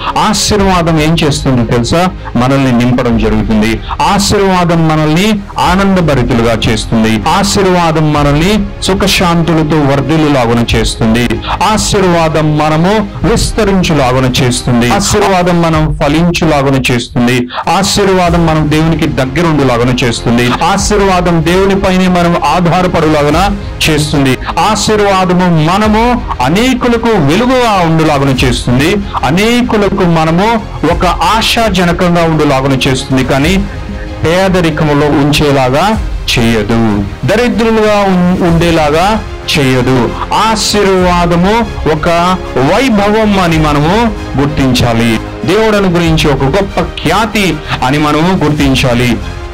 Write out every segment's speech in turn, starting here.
ఆశీర్వాదం ఏం చేస్తుంది తెలుసా మనల్ని నింపడం జరుగుతుంది ఆశీర్వాదం మనల్ని ఆనందభరితులుగా చేస్తుంది ఆశీర్వాదం మనల్ని సుఖశాంతులతో వర్ధిల్లులాగున చేస్తుంది ఆశీర్వాదం మనము విస్తరించులాగున చేస్తుంది ఆశీర్వాదం మనం ఫలించులాగున చేస్తుంది ఆశీర్వాదం మనం దేవునికి దగ్గరుండులాగున చేస్తుంది ఆశీర్వాదం దేవునిపైనే మనం ఆధారపడులాగున చేస్తుంది ఆశీర్వాదము మనము అనేకులకు వెలుగుగా ఉండులాగున చేస్తుంది అనేకులకు మనము ఒక ఆశాజనకంగా ఉండులాగున చేస్తుంది కానీ పేదరికములో ఉంచేలాగా చేయదు దరిద్రులుగా ఉం- ఉండేలాగా చేయదు ఆశీర్వాదము ఒక వైభవం అని మనము గుర్తించాలి దేవుడను గురించి ఒక గొప్ప ఖ్యాతి అని మనము గుర్తించాలి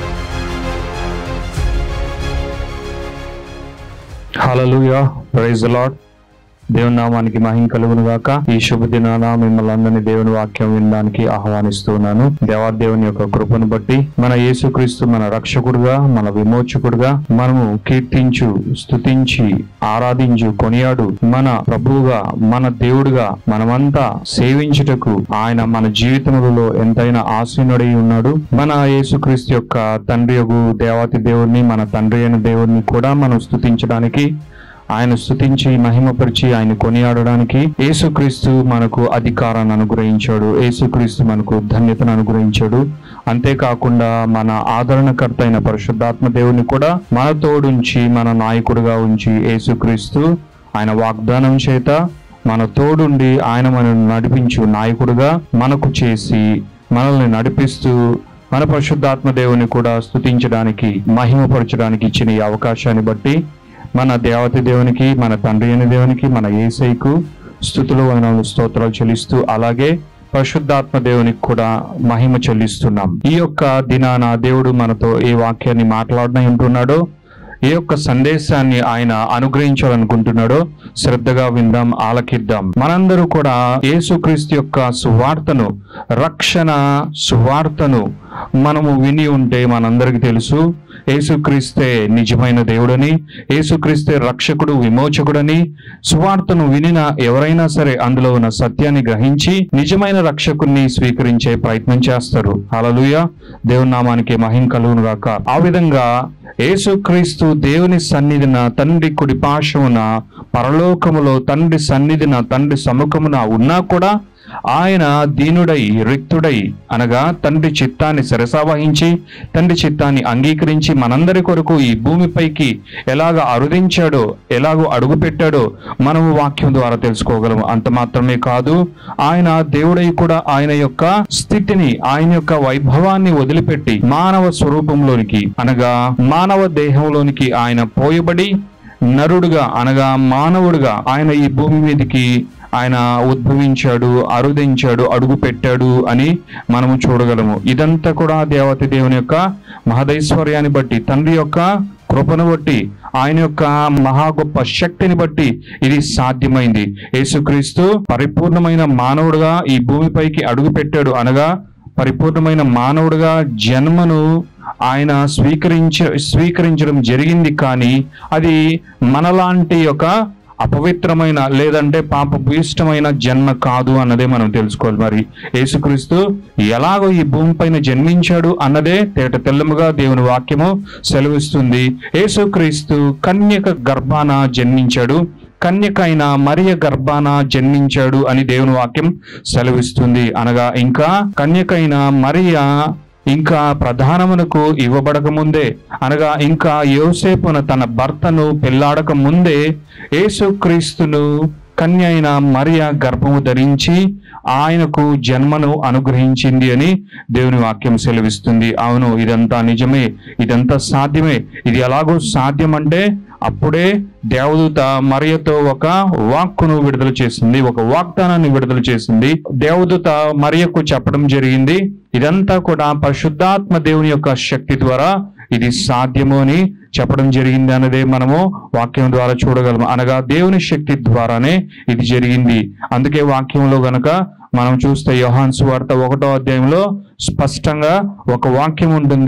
హల్లెలూయా ప్రైజ్ లార్డ్ దేవుని నామానికి మహిం కలుగును గాక ఈ శుభ దినాన మిమ్మల్ని అందరినీ దేవుని వాక్యం వినడానికి ఆహ్వానిస్తున్నాను దేవాదేవుని యొక్క కృపను బట్టి మన యేసుక్రీస్తు మన రక్షకుడుగా మన విమోచకుడుగా మనము కీర్తించు స్తుతించి ఆరాధించు కొనియాడు మన ప్రభువుగా మన దేవుడుగా మనమంతా సేవించుటకు ఆయన మన జీవితములలో ఎంతైనా ఆసీనుడై ఉన్నాడు మన యేసుక్రీస్తు యొక్క తండ్రి యొక్క దేవాతి దేవుణ్ణి మన తండ్రి అయిన దేవుణ్ణి కూడా మనం స్తుతించడానికి ఆయన స్తుతించి మహిమపరిచి ఆయన కొనియాడడానికి యేసుక్రీస్తు మనకు అధికారాన్ని అనుగ్రహించాడు యేసుక్రీస్తు మనకు ధన్యతను అనుగ్రహించాడు అంతేకాకుండా మన ఆదరణకర్త అయిన పరిశుద్ధాత్మ దేవుని కూడా మన తోడుంచి మన నాయకుడిగా ఉంచి యేసుక్రీస్తు ఆయన వాగ్దానం చేత మన తోడుండి ఆయన మనల్ని నడిపించు నాయకుడిగా మనకు చేసి మనల్ని నడిపిస్తూ మన పరిశుద్ధాత్మ దేవుని కూడా స్తుతించడానికి మహిమపరచడానికి ఇచ్చిన ఈ అవకాశాన్ని బట్టి మన దేవత దేవునికి మన తండ్రి అయిన దేవునికి మన ఏసైకు స్థుతులు వదనాలు స్తోత్రాలు చెల్లిస్తూ అలాగే పరిశుద్ధాత్మ దేవునికి కూడా మహిమ చెల్లిస్తున్నాం ఈ యొక్క దినాన దేవుడు మనతో ఏ వాక్యాన్ని మాట్లాడనై ఉంటున్నాడో ఏ యొక్క సందేశాన్ని ఆయన అనుగ్రహించాలనుకుంటున్నాడో శ్రద్ధగా విందాం ఆలకిద్దాం మనందరూ కూడా యేసుక్రీస్తు యొక్క సువార్తను రక్షణ సువార్తను మనము విని ఉంటే మనందరికి తెలుసు యేసుక్రీస్తే నిజమైన దేవుడని యేసుక్రీస్తే రక్షకుడు విమోచకుడని సువార్తను వినిన ఎవరైనా సరే అందులో ఉన్న సత్యాన్ని గ్రహించి నిజమైన రక్షకుణ్ణి స్వీకరించే ప్రయత్నం చేస్తారు హల్లెలూయా దేవుని నామానికి మహిం కలుగును గాక ఆ విధంగా యేసుక్రీస్తు దేవుని సన్నిధిన తండ్రి కుడి పార్శ్వమున పరలోకములో తండ్రి సన్నిధిన తండ్రి సముఖమున ఉన్నా కూడా ఆయన దీనుడై రిక్తుడై అనగా తండ్రి చిత్తాన్ని శిరసావహించి తండ్రి చిత్తాన్ని అంగీకరించి మనందరి కొరకు ఈ భూమిపైకి ఎలాగ అరుదించాడో ఎలాగో అడుగు పెట్టాడో మనము వాక్యం ద్వారా తెలుసుకోగలము అంత మాత్రమే కాదు ఆయన దేవుడై కూడా ఆయన యొక్క స్థితిని ఆయన యొక్క వైభవాన్ని వదిలిపెట్టి మానవ స్వరూపంలోనికి అనగా మానవ దేహంలోనికి ఆయన పోయబడి నరుడుగా అనగా మానవుడుగా ఆయన ఈ భూమి మీదకి ఆయన ఉద్భవించాడు అరుదించాడు అడుగు పెట్టాడు అని మనము చూడగలము ఇదంతా కూడా దేవతి దేవుని యొక్క మహదైశ్వర్యాన్ని బట్టి తండ్రి యొక్క కృపను బట్టి ఆయన యొక్క మహా గొప్ప శక్తిని బట్టి ఇది సాధ్యమైంది యేసుక్రీస్తు పరిపూర్ణమైన మానవుడుగా ఈ భూమిపైకి అడుగు పెట్టాడు అనగా పరిపూర్ణమైన మానవుడుగా జన్మను ఆయన స్వీకరించ స్వీకరించడం జరిగింది కానీ అది మనలాంటి ఒక అపవిత్రమైన లేదంటే పాపభూయిష్టమైన జన్మ కాదు అన్నదే మనం తెలుసుకోవాలి మరి యేసుక్రీస్తు ఎలాగో ఈ భూమిపైన జన్మించాడు అన్నదే తేట తెల్లముగా దేవుని వాక్యము సెలవిస్తుంది యేసుక్రీస్తు కన్యక గర్భాన జన్మించాడు కన్యకైన మరియ గర్భాన జన్మించాడు అని దేవుని వాక్యం సెలవిస్తుంది అనగా ఇంకా కన్యకైన మరియ ఇంకా ప్రధానమునకు ఇవ్వబడక ముందే అనగా ఇంకా యోసేపున తన భర్తను పెళ్లాడక ముందే యేసుక్రీస్తును కన్య అయిన మరియ గర్భము ధరించి ఆయనకు జన్మను అనుగ్రహించింది అని దేవుని వాక్యం సెలవిస్తుంది అవును ఇదంతా నిజమే ఇదంతా సాధ్యమే ఇది ఎలాగో సాధ్యం అంటే అప్పుడే దేవదూత మరియతో ఒక వాక్కును విడుదల చేసింది ఒక వాగ్దానాన్ని విడుదల చేసింది దేవదూత మరియకు చెప్పడం జరిగింది ఇదంతా కూడా పరిశుద్ధాత్మ దేవుని యొక్క శక్తి ద్వారా ఇది సాధ్యము అని చెప్పడం జరిగింది అన్నదే మనము వాక్యం ద్వారా చూడగలము అనగా దేవుని శక్తి ద్వారానే ఇది జరిగింది అందుకే వాక్యంలో గనక మనం చూస్తే యోహాన్ సువార్త ఒకటో అధ్యాయంలో స్పష్టంగా ఒక వాక్యం ఉంటుంది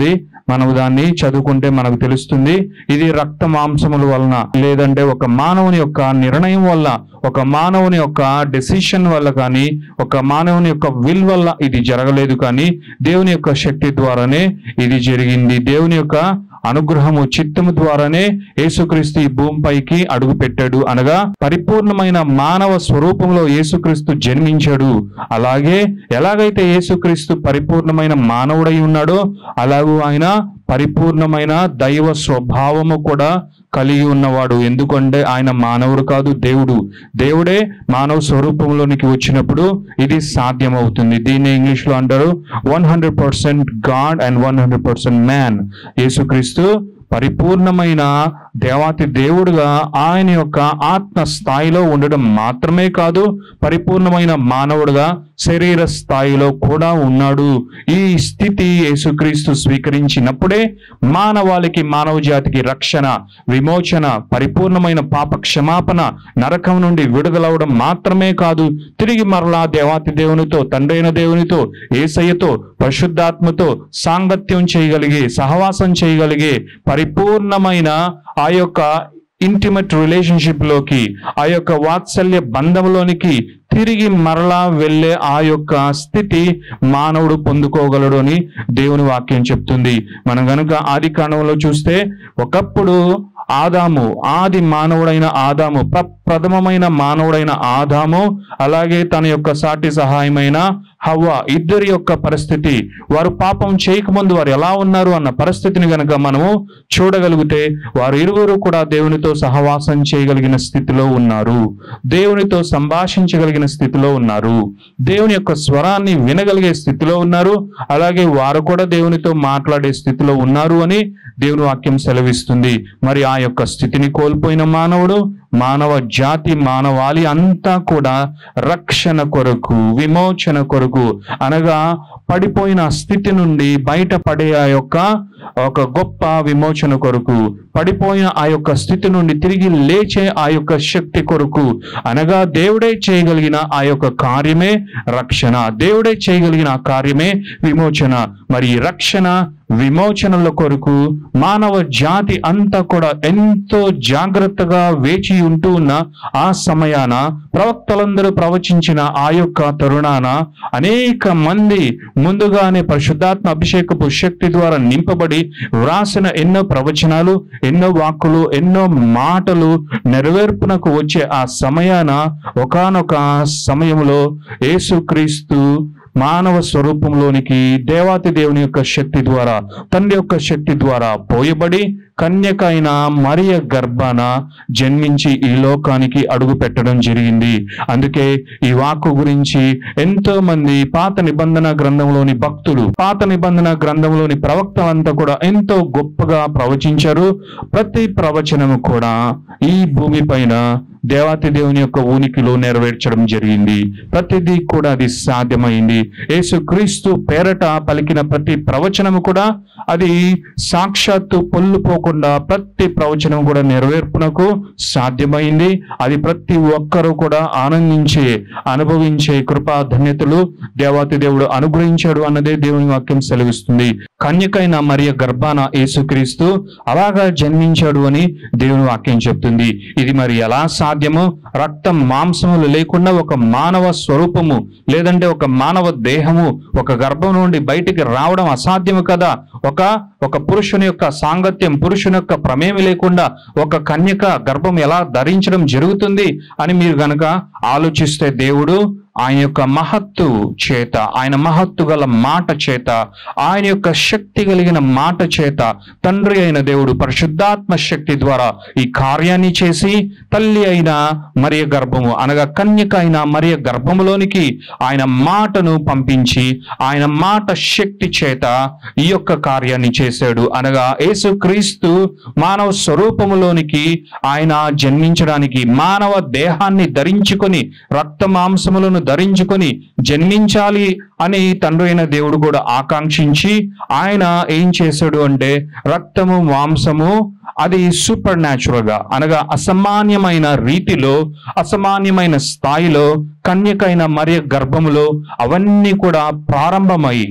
మనం దాన్ని చదువుకుంటే మనకు తెలుస్తుంది ఇది రక్త మాంసముల వలన లేదంటే ఒక మానవుని యొక్క నిర్ణయం వల్ల ఒక మానవుని యొక్క డెసిషన్ వల్ల కానీ ఒక మానవుని యొక్క విల్ వల్ల ఇది జరగలేదు కానీ దేవుని యొక్క శక్తి ద్వారానే ఇది జరిగింది దేవుని యొక్క అనుగ్రహము చిత్తము ద్వారానే యేసుక్రీస్తు ఈ భూమిపైకి అడుగు పెట్టాడు అనగా పరిపూర్ణమైన మానవ స్వరూపంలో యేసుక్రీస్తు జన్మించాడు అలాగే ఎలాగైతే యేసుక్రీస్తు పరిపూర్ణమైన మానవుడై ఉన్నాడో అలాగూ ఆయన పరిపూర్ణమైన దైవ స్వభావము కూడా కలిగి ఉన్నవాడు ఎందుకంటే ఆయన మానవుడు కాదు దేవుడు దేవుడే మానవ స్వరూపంలోనికి వచ్చినప్పుడు ఇది సాధ్యమవుతుంది దీన్ని ఇంగ్లీష్ లో అంటారు one hundred percent God and one hundred percent man యేసుక్రీస్తు పరిపూర్ణమైన దేవాతి దేవుడుగా ఆయన యొక్క ఆత్మ స్థాయిలో ఉండడం మాత్రమే కాదు పరిపూర్ణమైన మానవుడుగా శరీర స్థాయిలో కూడా ఉన్నాడు ఈ స్థితి యేసుక్రీస్తు స్వీకరించినప్పుడే మానవాళికి మానవ జాతికి రక్షణ విమోచన పరిపూర్ణమైన పాప క్షమాపణ నరకం నుండి విడుదలవడం మాత్రమే కాదు తిరిగి మరలా దేవాతి దేవునితో తండ్రైన దేవునితో ఏసయ్యతో పరిశుద్ధాత్మతో సాంగత్యం చేయగలిగే సహవాసం చేయగలిగే పరిపూర్ణమైన ఆ యొక్క ఇంటిమేట్ రిలేషన్షిప్ లోకి ఆ యొక్క వాత్సల్య బంధంలోనికి తిరిగి మరలా వెళ్ళే ఆ యొక్క స్థితి మానవుడు పొందుకోగలడు అని దేవుని వాక్యం చెప్తుంది మనం గనుక ఆది కాండంలో చూస్తే ఒకప్పుడు ఆదాము ఆది మానవుడైన ఆదాము ప్రప్రథమమైన మానవుడైన ఆదాము అలాగే తన యొక్క సాటి సహాయమైన హవ్వ ఇద్దరి యొక్క పరిస్థితి వారు పాపం చేయకముందు వారు ఎలా ఉన్నారు అన్న పరిస్థితిని గనక మనము చూడగలిగితే వారు ఇరువురు కూడా దేవునితో సహవాసం చేయగలిగిన స్థితిలో ఉన్నారు దేవునితో సంభాషించగలిగిన స్థితిలో ఉన్నారు దేవుని యొక్క స్వరాన్ని వినగలిగే స్థితిలో ఉన్నారు అలాగే వారు కూడా దేవునితో మాట్లాడే స్థితిలో ఉన్నారు అని దేవుని వాక్యం సెలవిస్తుంది మరి ఆ యొక్క స్థితిని కోల్పోయిన మానవుడు మానవ జాతి మానవాళి అంతా కూడా రక్షణ కొరకు విమోచన కొరకు అనగా పడిపోయిన స్థితి నుండి బయటపడే ఆ యొక్క ఒక గొప్ప విమోచన కొరకు పడిపోయిన ఆ యొక్క స్థితి నుండి తిరిగి లేచే ఆ యొక్క శక్తి కొరకు అనగా దేవుడే చేయగలిగిన ఆ యొక్క కార్యమే రక్షణ దేవుడే చేయగలిగిన ఆ కార్యమే విమోచన మరి ఈ రక్షణ విమోచనల కొరకు మానవ జాతి అంతా కూడా ఎంతో జాగ్రత్తగా వేచి ఉంటూ ఉన్న ఆ సమయాన ప్రవక్తలందరూ ప్రవచించిన ఆ యొక్క తరుణాన అనేక మంది ముందుగానే పరిశుద్ధాత్మ అభిషేకపు శక్తి ద్వారా నింపబడి వ్రాసిన ఎన్నో ప్రవచనాలు ఎన్నో వాక్కులు ఎన్నో మాటలు నెరవేర్పునకు వచ్చే ఆ సమయాన ఒకానొక సమయంలో యేసుక్రీస్తు మానవ స్వరూపంలోనికి దేవాతి దేవుని యొక్క శక్తి ద్వారా తండ్రి యొక్క శక్తి ద్వారా పోయబడి కన్యక అయిన మరియ గర్భాన జన్మించి ఈ లోకానికి అడుగు పెట్టడం జరిగింది అందుకే ఈ వాక్కు గురించి ఎంతో మంది పాత నిబంధన గ్రంథంలోని భక్తులు పాత నిబంధన గ్రంథంలోని ప్రవక్తలంతా కూడా ఎంతో గొప్పగా ప్రవచించారు ప్రతి ప్రవచనము కూడా ఈ భూమి పైన దేవాతి దేవుని యొక్క ఉనికిలో నెరవేర్చడం జరిగింది ప్రతిదీ కూడా అది సాధ్యమైంది యేసుక్రీస్తు పేరట పలికిన ప్రతి ప్రవచనము కూడా అది సాక్షాత్తు పొల్లుపోకుండా ప్రతి ప్రవచనం కూడా నెరవేర్పునకు సాధ్యమైంది అది ప్రతి ఒక్కరూ కూడా ఆనందించే అనుభవించే కృపా ధన్యతలు దేవాతి దేవుడు అనుగ్రహించాడు అన్నదే దేవుని వాక్యం సెలవిస్తుంది కన్యకైన మరియ గర్భాన యేసుక్రీస్తు అలాగా జన్మించాడు అని దేవుని వాక్యం చెప్తుంది ఇది మరి ఎలా సాధ్యము రక్తం మాంసములు లేకుండా ఒక మానవ స్వరూపము లేదంటే ఒక మానవ దేహము ఒక గర్భం నుండి బయటికి రావడం అసాధ్యము కదా ఒక ఒక పురుషుని యొక్క సాంగత్యం పురుషుని యొక్క ప్రమేమి లేకుండా ఒక కన్యక గర్భం ఎలా ధరించడం జరుగుతుంది అని మీరు గనక ఆలోచిస్తే దేవుడు ఆయన యొక్క మహత్తు చేత ఆయన మహత్తు గల మాట చేత ఆయన యొక్క శక్తి కలిగిన మాట చేత తండ్రి అయిన దేవుడు పరిశుద్ధాత్మ శక్తి ద్వారా ఈ కార్యాన్ని చేసి తల్లి అయిన మరియ గర్భము అనగా కన్యక అయిన మరియ గర్భములోనికి ఆయన మాటను పంపించి ఆయన మాట శక్తి చేత ఈ యొక్క కార్యాన్ని చేశాడు అనగా యేసుక్రీస్తు మానవ స్వరూపములోనికి ఆయన జన్మించడానికి మానవ దేహాన్ని ధరించుకొని రక్త మాంసములను ధరించుకొని జన్మించాలి అని తండ్రి అయిన దేవుడు కూడా ఆకాంక్షించి ఆయన ఏం చేశాడు అంటే రక్తము మాంసము అది సూపర్ న్యాచురల్ గా అనగా అసామాన్యమైన రీతిలో అసామాన్యమైన స్థాయిలో కన్యకైన మరియ గర్భములో అవన్నీ కూడా ప్రారంభమై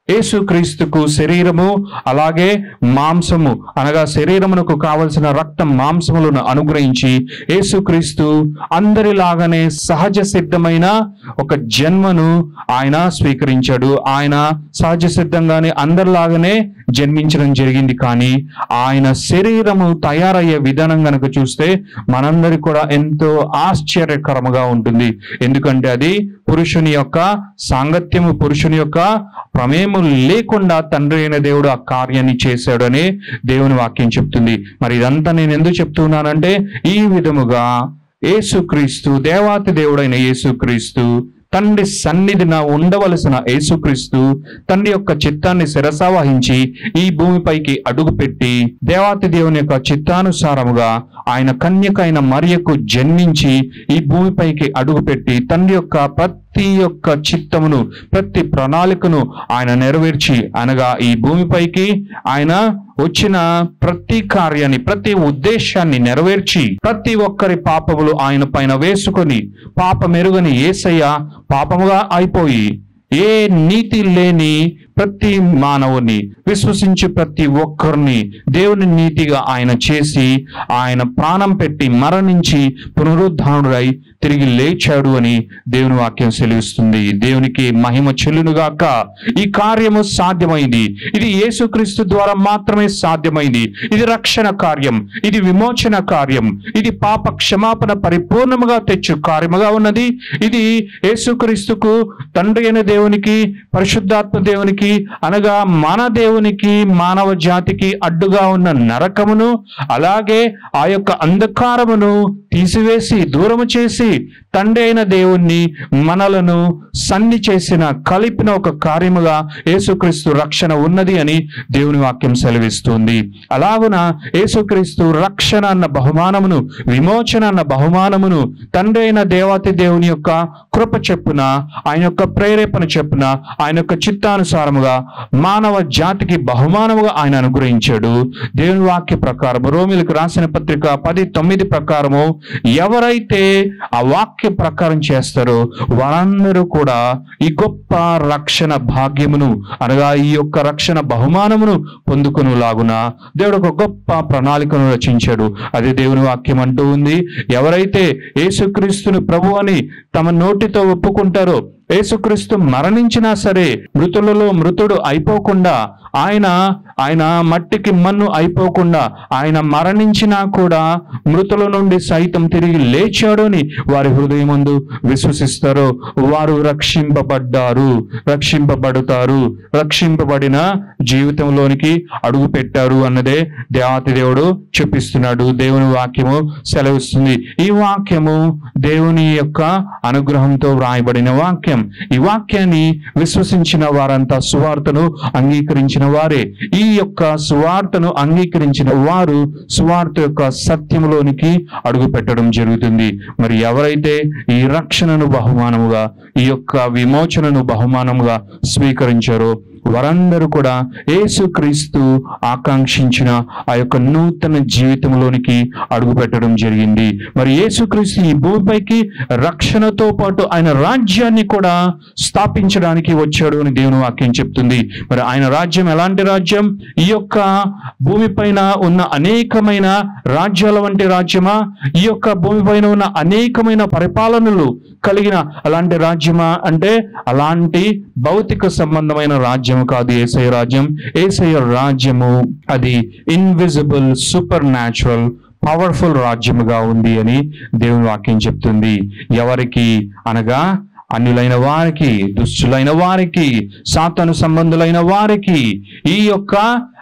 యేసుక్రీస్తుకు శరీరము అలాగే మాంసము అనగా శరీరమునకు కావలసిన రక్తం మాంసములను అనుగ్రహించి యేసుక్రీస్తు అందరిలాగానే సహజ సిద్ధమైన ఒక జన్మను ఆయన స్వీకరించాడు ఆయన సహజ సిద్ధంగానే అందరిలాగానే జన్మించడం జరిగింది కానీ ఆయన శరీరము తయారయ్యే విధానం గనక చూస్తే మనందరి కూడా ఎంతో ఆశ్చర్యకరముగా ఉంటుంది ఎందుకంటే అది పురుషుని యొక్క సాంగత్యము పురుషుని యొక్క ప్రమేయము లేకుండా తండ్రి అయిన దేవుడు ఆ కార్యాన్ని చేశాడు అని దేవుని వాక్యం చెప్తుంది మరి ఇదంతా నేను ఎందుకు చెప్తున్నానంటే ఈ విధముగా యేసుక్రీస్తు దేవాతి దేవుడైన యేసుక్రీస్తు తండ్రి సన్నిధిన ఉండవలసిన యేసుక్రీస్తు తండ్రి యొక్క చిత్తాన్ని శిరస వహించి ఈ భూమిపైకి అడుగుపెట్టి దేవాతి దేవుని యొక్క చిత్తానుసారముగా ఆయన కన్యకైన మరియకు జన్మించి ఈ భూమిపైకి అడుగుపెట్టి తండ్రి యొక్క ప్రతి యొక్క చిత్తమును ప్రతి ప్రణాళికను ఆయన నెరవేర్చి అనగా ఈ భూమిపైకి ఆయన వచ్చిన ప్రతి కార్యాన్ని ప్రతి ఉద్దేశాన్ని నెరవేర్చి ప్రతి ఒక్కరి పాపములు ఆయన పైన వేసుకొని పాప మెరుగని ఏసయ్య పాపముగా అయిపోయి ఏ నీతి లేని ప్రతి మానవుని విశ్వసించి ప్రతి ఒక్కరిని దేవుని నీతిగా ఆయన చేసి ఆయన ప్రాణం పెట్టి మరణించి పునరుద్ధానుడై తిరిగి లేచాడు అని దేవుని వాక్యం సెలవిస్తుంది దేవునికి మహిమ చెల్లునుగాక ఈ కార్యము సాధ్యమైంది ఇది యేసుక్రీస్తు ద్వారా మాత్రమే సాధ్యమైంది ఇది రక్షణ కార్యం ఇది విమోచన కార్యం ఇది పాప క్షమాపణ పరిపూర్ణముగా తెచ్చు కార్యముగా ఉన్నది ఇది యేసుక్రీస్తుకు తండ్రి అయిన దేవునికి పరిశుద్ధాత్మ దేవునికి అనగా మన దేవునికి మానవ జాతికి అడ్డుగా ఉన్న నరకమును అలాగే ఆ యొక్క అంధకారమును తీసివేసి దూరము చేసి తండ్రి అయిన దేవుణ్ణి మనలను సన్ని చేసిన కలిపిన ఒక కార్యముగా యేసుక్రీస్తు రక్షణ ఉన్నది అని దేవుని వాక్యం సెలవిస్తుంది అలాగున యేసుక్రీస్తు రక్షణ అన్న బహుమానమును విమోచన అన్న బహుమానమును తండ్రి అయిన దేవాతి దేవుని యొక్క కృప చెప్పున ఆయన యొక్క ప్రేరేపణ చెప్పున ఆయన యొక్క చిత్తానుసారముగా మానవ జాతికి బహుమానముగా ఆయన అనుగ్రహించాడు దేవుని వాక్య ప్రకారం రోమిలకు రాసిన పత్రిక పది తొమ్మిది ప్రకారము ఎవరైతే ఆ వాక్య ప్రకారం చేస్తారో వారందరూ కూడా ఈ గొప్ప రక్షణ భాగ్యమును అనగా ఈ యొక్క రక్షణ బహుమానమును పొందుకును లాగున దేవుడు ఒక గొప్ప ప్రణాళికను రచించాడు అది దేవుని వాక్యం అంటూ ఉంది ఎవరైతే యేసుక్రీస్తుని ప్రభు అని తమ నోటితో ఒప్పుకుంటారో యేసుక్రీస్తు మరణించినా సరే మృతులలో మృతుడు అయిపోకుండా ఆయన ఆయన మట్టికి మన్ను అయిపోకుండా ఆయన మరణించినా కూడా మృతుల నుండి సైతం తిరిగి లేచాడు అని వారి హృదయమందు విశ్వసిస్తారో వారు రక్షింపబడ్డారు రక్షింపబడతారు రక్షింపబడిన జీవితంలోనికి అడుగు పెట్టారు అన్నదే దేవాతి దేవుడు చెప్పిస్తున్నాడు దేవుని వాక్యము సెలవిస్తుంది ఈ వాక్యము దేవుని యొక్క అనుగ్రహంతో వ్రాయబడిన వాక్యం ఈ వాక్యాన్ని విశ్వసించిన వారంతా సువార్తను అంగీకరించిన వారే ఈ యొక్క సువార్తను అంగీకరించిన వారు సువార్త యొక్క సత్యములోనికి అడుగు పెట్టడం జరుగుతుంది మరి ఎవరైతే ఈ రక్షణను బహుమానముగా ఈ యొక్క విమోచనను బహుమానముగా స్వీకరించారో వారందరూ కూడా యేసుక్రీస్తు ఆకాంక్షించిన ఆ యొక్క నూతన జీవితంలోనికి అడుగు పెట్టడం జరిగింది మరి యేసుక్రీస్తు ఈ భూమిపైకి రక్షణతో పాటు ఆయన రాజ్యాన్ని కూడా స్థాపించడానికి వచ్చాడు అని దేవుని వాక్యం చెప్తుంది మరి ఆయన రాజ్యం ఎలాంటి రాజ్యం ఈ యొక్క భూమిపైన ఉన్న అనేకమైన రాజ్యాల వంటి రాజ్యమా ఈ యొక్క భూమిపైన ఉన్న అనేకమైన పరిపాలనలు కలిగిన అలాంటి రాజ్యమా అంటే అలాంటి భౌతిక సంబంధమైన రాజ్యం కాదు ఏసయ రాజ్యం ఏసయ రాజ్యము అది ఇన్విజిబుల్ సూపర్ న్యాచురల్ పవర్ఫుల్ రాజ్యముగా ఉంది అని దేవుని వాక్యం చెప్తుంది ఎవరికి అనగా అన్యులైన వారికి దుష్టులైన వారికి సాతను సంబంధులైన వారికి ఈ యొక్క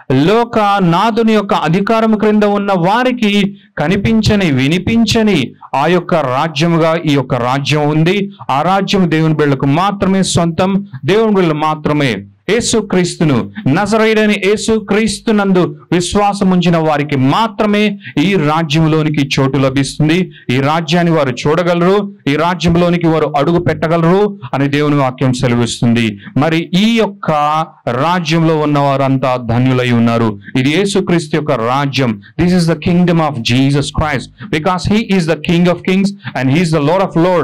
లోక నాదుని యొక్క అధికారం క్రింద ఉన్న వారికి కనిపించని వినిపించని ఆ యొక్క రాజ్యముగా ఈ యొక్క రాజ్యం ఉంది ఆ రాజ్యం దేవుని బిళ్ళకు మాత్రమే సొంతం దేవుని బిళ్ళ మాత్రమే యేసుక్రీస్తును నజరైడని యేసుక్రీస్తునందు విశ్వాసం ఉంచిన వారికి మాత్రమే ఈ రాజ్యంలోనికి చోటు లభిస్తుంది ఈ రాజ్యాన్ని వారు చూడగలరు ఈ రాజ్యంలోనికి వారు అడుగు పెట్టగలరు అని దేవుని వాక్యం సెలవిస్తుంది మరి ఈ యొక్క రాజ్యంలో ఉన్న వారంతా ధన్యులై ఉన్నారు ఇది యేసుక్రీస్తు యొక్క రాజ్యం this is the kingdom of Jesus Christ because he is the king of kings and he's the lord of lords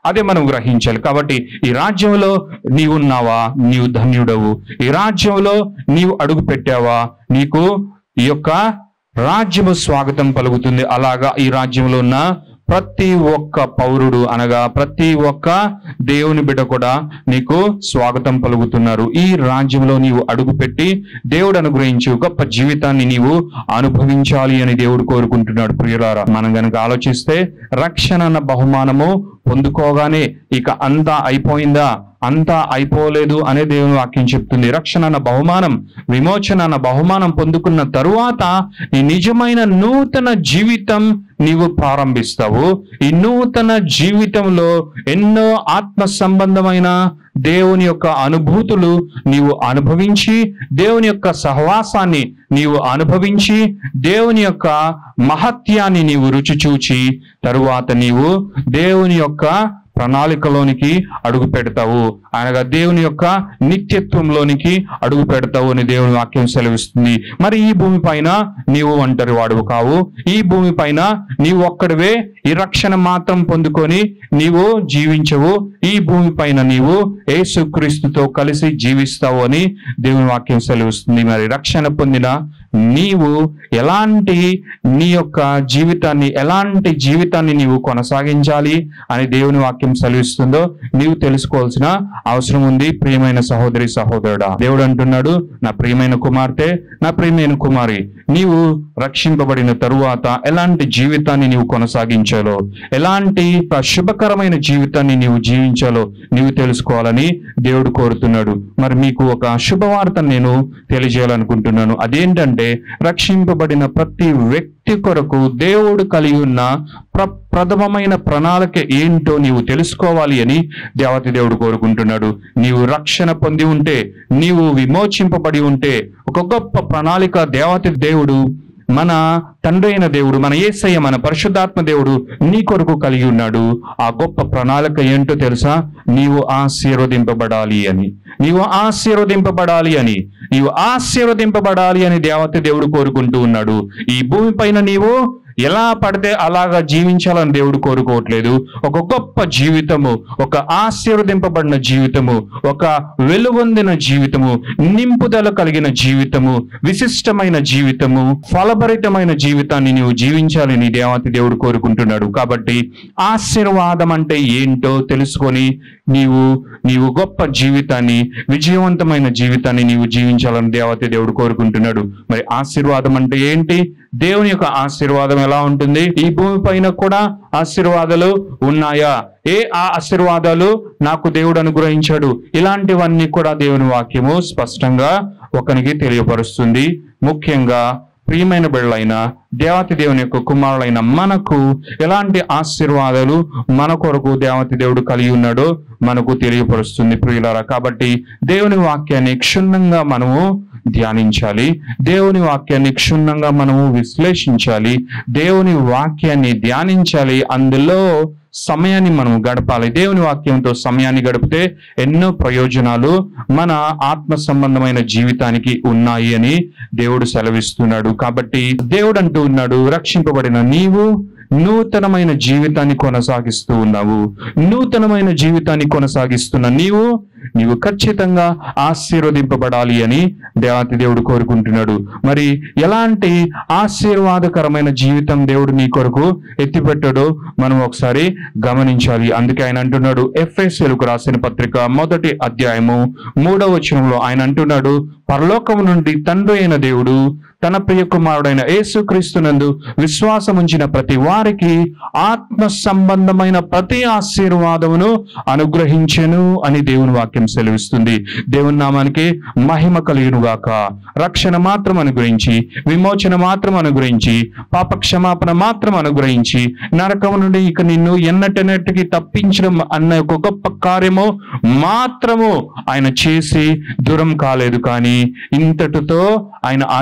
అదే మనం గ్రహించాలి కాబట్టి ఈ రాజ్యంలో నీవున్నావా నీవు ధన్యుడవు ఈ రాజ్యంలో నీవు అడుగు పెట్టావా నీకు ఈ యొక్క రాజ్యము స్వాగతం పలుకుతుంది అలాగా ఈ రాజ్యంలో ఉన్న ప్రతి ఒక్క పౌరుడు అనగా ప్రతి ఒక్క దేవుని బిడ్డ కూడా నీకు స్వాగతం పలుకుతున్నారు ఈ రాజ్యంలో నీవు అడుగుపెట్టి దేవుడు అనుగ్రహించి గొప్ప జీవితాన్ని నీవు అనుభవించాలి అని దేవుడు కోరుకుంటున్నాడు ప్రియులారా మనం గనక ఆలోచిస్తే రక్షణ అన్న బహుమానము పొందుకోగానే ఇక అంతా అయిపోయిందా అంతా అయిపోలేదు అనే దేవుని వాక్యం చెప్తుంది రక్షణ అన్న బహుమానం విమోచన అన్న బహుమానం పొందుకున్న తరువాత ఈ నిజమైన నూతన జీవితం నీవు ప్రారంభిస్తావు ఈ నూతన జీవితంలో ఎన్నో ఆత్మ సంబంధమైన దేవుని యొక్క అనుభూతులు నీవు అనుభవించి దేవుని యొక్క సహవాసాన్ని నీవు అనుభవించి దేవుని యొక్క మహత్యాన్ని నీవు రుచి చూచి తరువాత నీవు దేవుని యొక్క ప్రణాళికలోనికి అడుగు పెడతావు అనగా దేవుని యొక్క నిత్యత్వంలోనికి అడుగు పెడతావు అని దేవుని వాక్యం సెలవిస్తుంది మరి ఈ భూమి పైన నీవు ఒంటరి వాడువు కావు ఈ భూమి పైన నీవు ఒక్కడివే ఈ రక్షణ మాత్రం పొందుకొని నీవు జీవించవు ఈ భూమి పైన నీవు యేసుక్రీస్తుతో కలిసి జీవిస్తావు అని దేవుని వాక్యం సెలవిస్తుంది మరి రక్షణ పొందిన నీవు ఎలాంటి నీ యొక్క జీవితాన్ని ఎలాంటి జీవితాన్ని నీవు కొనసాగించాలి అని దేవుని వాక్యం సెలవిస్తుందో నీవు తెలుసుకోవాల్సిన అవసరం ఉంది ప్రియమైన సహోదరి సహోదరుడా దేవుడు అంటున్నాడు నా ప్రియమైన కుమార్తె నా ప్రియమైన కుమారి నీవు రక్షింపబడిన తరువాత ఎలాంటి జీవితాన్ని నీవు కొనసాగించాలో ఎలాంటి ఒక శుభకరమైన జీవితాన్ని నీవు జీవించాలో నీవు తెలుసుకోవాలని దేవుడు కోరుతున్నాడు మరి మీకు ఒక శుభవార్త నేను తెలియజేయాలనుకుంటున్నాను అదేంటంటే రక్షింపబడిన ప్రతి వ్యక్తి కొరకు దేవుడు కలిగి ఉన్న ప్ర ప్రథమమైన ప్రణాళిక ఏంటో నీవు తెలుసుకోవాలి అని దేవతి దేవుడు కోరుకుంటున్నాడు నీవు రక్షణ పొంది ఉంటే నీవు విమోచింపబడి ఉంటే ఒక గొప్ప ప్రణాళిక దేవతి దేవుడు మన తండ్రి అయిన దేవుడు మన ఏసయ్య మన పరిశుద్ధాత్మ దేవుడు నీ కొరకు కలిగి ఉన్నాడు ఆ గొప్ప ప్రణాళిక ఏంటో తెలుసా నీవు ఆశీర్వదింపబడాలి అని నీవు ఆశీర్వదింపబడాలి అని నీవు ఆశీర్వదింపబడాలి అని దేవత దేవుడు కోరుకుంటూ ఉన్నాడు ఈ భూమి పైన నీవు ఎలా పడితే అలాగా జీవించాలని దేవుడు కోరుకోవట్లేదు ఒక గొప్ప జీవితము ఒక ఆశీర్వదింపబడిన జీవితము ఒక వెలుగొందిన జీవితము నింపుదల కలిగిన జీవితము విశిష్టమైన జీవితము ఫలభరితమైన జీవితాన్ని నీవు జీవించాలని దేవాతి దేవుడు కోరుకుంటున్నాడు కాబట్టి ఆశీర్వాదం అంటే ఏంటో తెలుసుకొని నీవు నీవు గొప్ప జీవితాన్ని విజయవంతమైన జీవితాన్ని నీవు జీవించాలని దేవతి దేవుడు కోరుకుంటున్నాడు మరి ఆశీర్వాదం అంటే ఏంటి దేవుని యొక్క ఆశీర్వాదం ఎలా ఉంటుంది ఈ భూమి పైన కూడా ఆశీర్వాదాలు ఉన్నాయా ఏ ఆ ఆశీర్వాదాలు నాకు దేవుడు అనుగ్రహించాడు ఇలాంటివన్నీ కూడా దేవుని వాక్యము స్పష్టంగా ఒకనికి తెలియపరుస్తుంది ముఖ్యంగా ప్రియమైన బిడ్డలైన దేవతి దేవుని యొక్క కుమారులైన మనకు ఎలాంటి ఆశీర్వాదాలు మన కొరకు దేవతి దేవుడు కలిగి ఉన్నాడో మనకు తెలియపరుస్తుంది ప్రియులారా కాబట్టి దేవుని వాక్యాన్ని క్షుణ్ణంగా మనము ధ్యానించాలి దేవుని వాక్యాన్ని క్షుణ్ణంగా మనము విశ్లేషించాలి దేవుని వాక్యాన్ని ధ్యానించాలి అందులో సమయాన్ని మనం గడపాలి దేవుని వాక్యంతో సమయాన్ని గడిపితే ఎన్నో ప్రయోజనాలు మన ఆత్మ సంబంధమైన జీవితానికి ఉన్నాయి అని దేవుడు సెలవిస్తున్నాడు కాబట్టి దేవుడు అంటూ ఉన్నాడు రక్షింపబడిన నీవు నూతనమైన జీవితాన్ని కొనసాగిస్తూ ఉన్నావు నూతనమైన జీవితాన్ని కొనసాగిస్తున్న నీవు నీవు ఖచ్చితంగా ఆశీర్వదింపబడాలి అని దేవాతి దేవుడు కోరుకుంటున్నాడు మరి ఎలాంటి ఆశీర్వాదకరమైన జీవితం దేవుడు నీ కొరకు ఎత్తిపెట్టాడో మనం ఒకసారి గమనించాలి అందుకే ఆయన అంటున్నాడు ఎఫ్ఎస్ఎల్కు రాసిన పత్రిక మొదటి అధ్యాయము మూడవ వచనంలో ఆయన అంటున్నాడు పరలోకము నుండి తండ్రి అయిన దేవుడు తన ప్రియ కుమారుడైన యేసుక్రీస్తునందు విశ్వాసం ఉంచిన ప్రతి వారికి ఆత్మ సంబంధమైన ప్రతి ఆశీర్వాదమును అనుగ్రహించెను అని దేవుని వాక్యం సెలవిస్తుంది దేవుని నామానికి మహిమ కలిగిను గాక రక్షణ మాత్రం అనుగ్రహించి విమోచన మాత్రం అనుగ్రహించి పాప క్షమాపణ మాత్రం అనుగ్రహించి నరకం నుండి ఇక నిన్ను ఎన్నటెన్నటికి తప్పించడం అన్న ఒక గొప్ప కార్యము మాత్రము ఆయన చేసి దూరం కాలేదు కానీ ఇంతటితో ఆయన ఆగిపోలేదు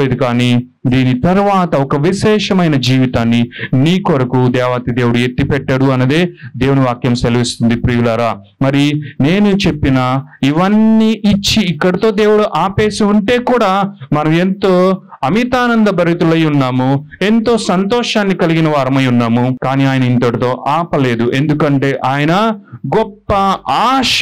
లేదు కానీ దీని తర్వాత ఒక విశేషమైన జీవితాన్ని నీ కొరకు దేవాతి దేవుడు ఎత్తి పెట్టాడు అన్నదే దేవుని వాక్యం సెలవిస్తుంది ప్రియులారా మరి నేను చెప్పిన ఇవన్నీ ఇచ్చి ఇక్కడితో దేవుడు ఆపేసి ఉంటే కూడా మనం ఎంతో అమితానంద భరితులై ఉన్నాము ఎంతో సంతోషాన్ని కలిగిన వారమై ఉన్నాము కానీ ఆయన ఇంతటితో ఆపలేదు ఎందుకంటే ఆయన గొప్ప ఆశ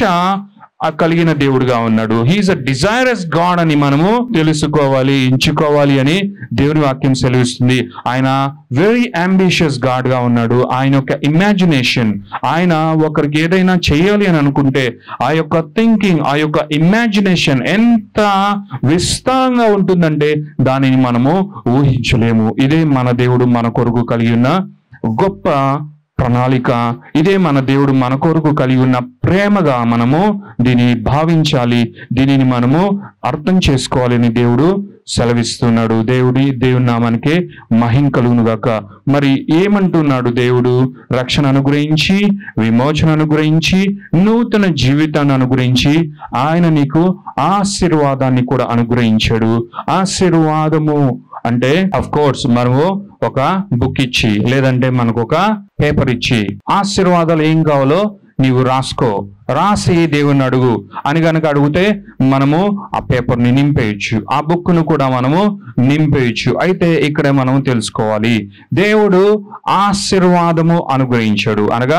ఆ కలిగిన దేవుడుగా ఉన్నాడు హీఈస్ అ డిజైరస్ గాడ్ అని మనము తెలుసుకోవాలి ఎంచుకోవాలి అని దేవుని వాక్యం సెలవిస్తుంది ఆయన వెరీ అంబిషియస్ గాడ్ గా ఉన్నాడు ఆయన యొక్క ఇమాజినేషన్ ఆయన ఒకరికి ఏదైనా చేయాలి అని అనుకుంటే ఆ యొక్క థింకింగ్ ఆ యొక్క ఇమాజినేషన్ ఎంత విస్తారంగా ఉంటుందంటే దానిని మనము ఊహించలేము ఇదే మన దేవుడు మన కొరకు కలిగి ఉన్న గొప్ప ప్రణాళిక ఇదే మన దేవుడు మన కొరకు కలిగి ఉన్న ప్రేమగా మనము దీనిని భావించాలి దీనిని మనము అర్థం చేసుకోవాలని దేవుడు సెలవిస్తున్నాడు దేవుడి దేవుని నామానికే మహిం కలుగును గాక మరి ఏమంటున్నాడు దేవుడు రక్షణ అనుగ్రహించి విమోచన అనుగ్రహించి నూతన జీవితాన్ని అనుగ్రహించి ఆయన నీకు ఆశీర్వాదాన్ని కూడా అనుగ్రహించాడు ఆశీర్వాదము అంటే అఫ్ కోర్స్ మనము ఒక బుక్ ఇచ్చి లేదంటే మనకు ఒక పేపర్ ఇచ్చి ఆశీర్వాదాలు ఏం కావాలో నీవు రాసుకో రాసి దేవుని అడుగు అని గనక అడిగితే మనము ఆ పేపర్ ని నింపేయచ్చు ఆ బుక్ ను కూడా మనము నింపేయచ్చు అయితే ఇక్కడ మనం తెలుసుకోవాలి దేవుడు ఆశీర్వాదము అనుగ్రహించాడు అనగా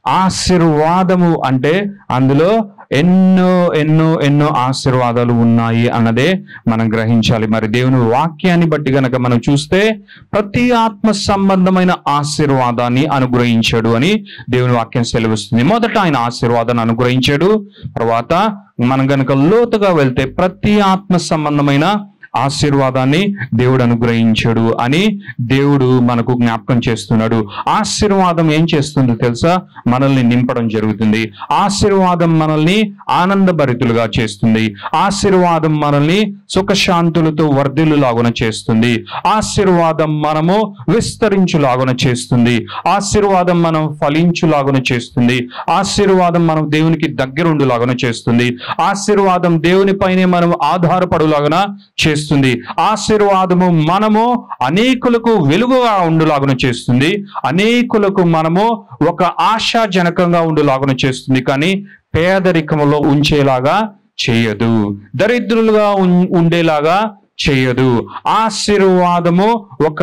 ఆశీర్వాదము అంటే అందులో ఎన్నో ఎన్నో ఎన్నో ఆశీర్వాదాలు ఉన్నాయి అన్నదే మనం గ్రహించాలి మరి దేవుని వాక్యాన్ని బట్టి గనక మనం చూస్తే ప్రతి ఆత్మ సంబంధమైన ఆశీర్వాదాన్ని అనుగ్రహించాడు అని దేవుని వాక్యం సెలవిస్తుంది మొదట ఆయన ఆశీర్వాదాన్ని అనుగ్రహించాడు తర్వాత మనం గనక లోతుగా వెళ్తే ప్రతి ఆత్మ సంబంధమైన ఆశీర్వాదాన్ని దేవుడు అనుగ్రహించాడు అని దేవుడు మనకు జ్ఞాపకం చేస్తున్నాడు ఆశీర్వాదం ఏం చేస్తుందో తెలుసా మనల్ని నింపడం జరుగుతుంది ఆశీర్వాదం మనల్ని ఆనందభరితులుగా చేస్తుంది ఆశీర్వాదం మనల్ని సుఖశాంతులతో వర్ధిల్లులాగున చేస్తుంది ఆశీర్వాదం మనము విస్తరించులాగున చేస్తుంది ఆశీర్వాదం మనం ఫలించులాగున చేస్తుంది ఆశీర్వాదం మనం దేవునికి దగ్గరుండులాగున చేస్తుంది ఆశీర్వాదం దేవునిపైనే మనం ఆధారపడులాగున చేస్తుంది ఆశీర్వాదము మనము అనేకులకు వెలుగుగా ఉండులాగున చేస్తుంది అనేకులకు మనము ఒక ఆశాజనకంగా ఉండులాగున చేస్తుంది కానీ పేదరికంలో ఉంచేలాగా చేయదు దరిద్రులుగా ఉం- ఉండేలాగా చేయదు ఆశీర్వాదము ఒక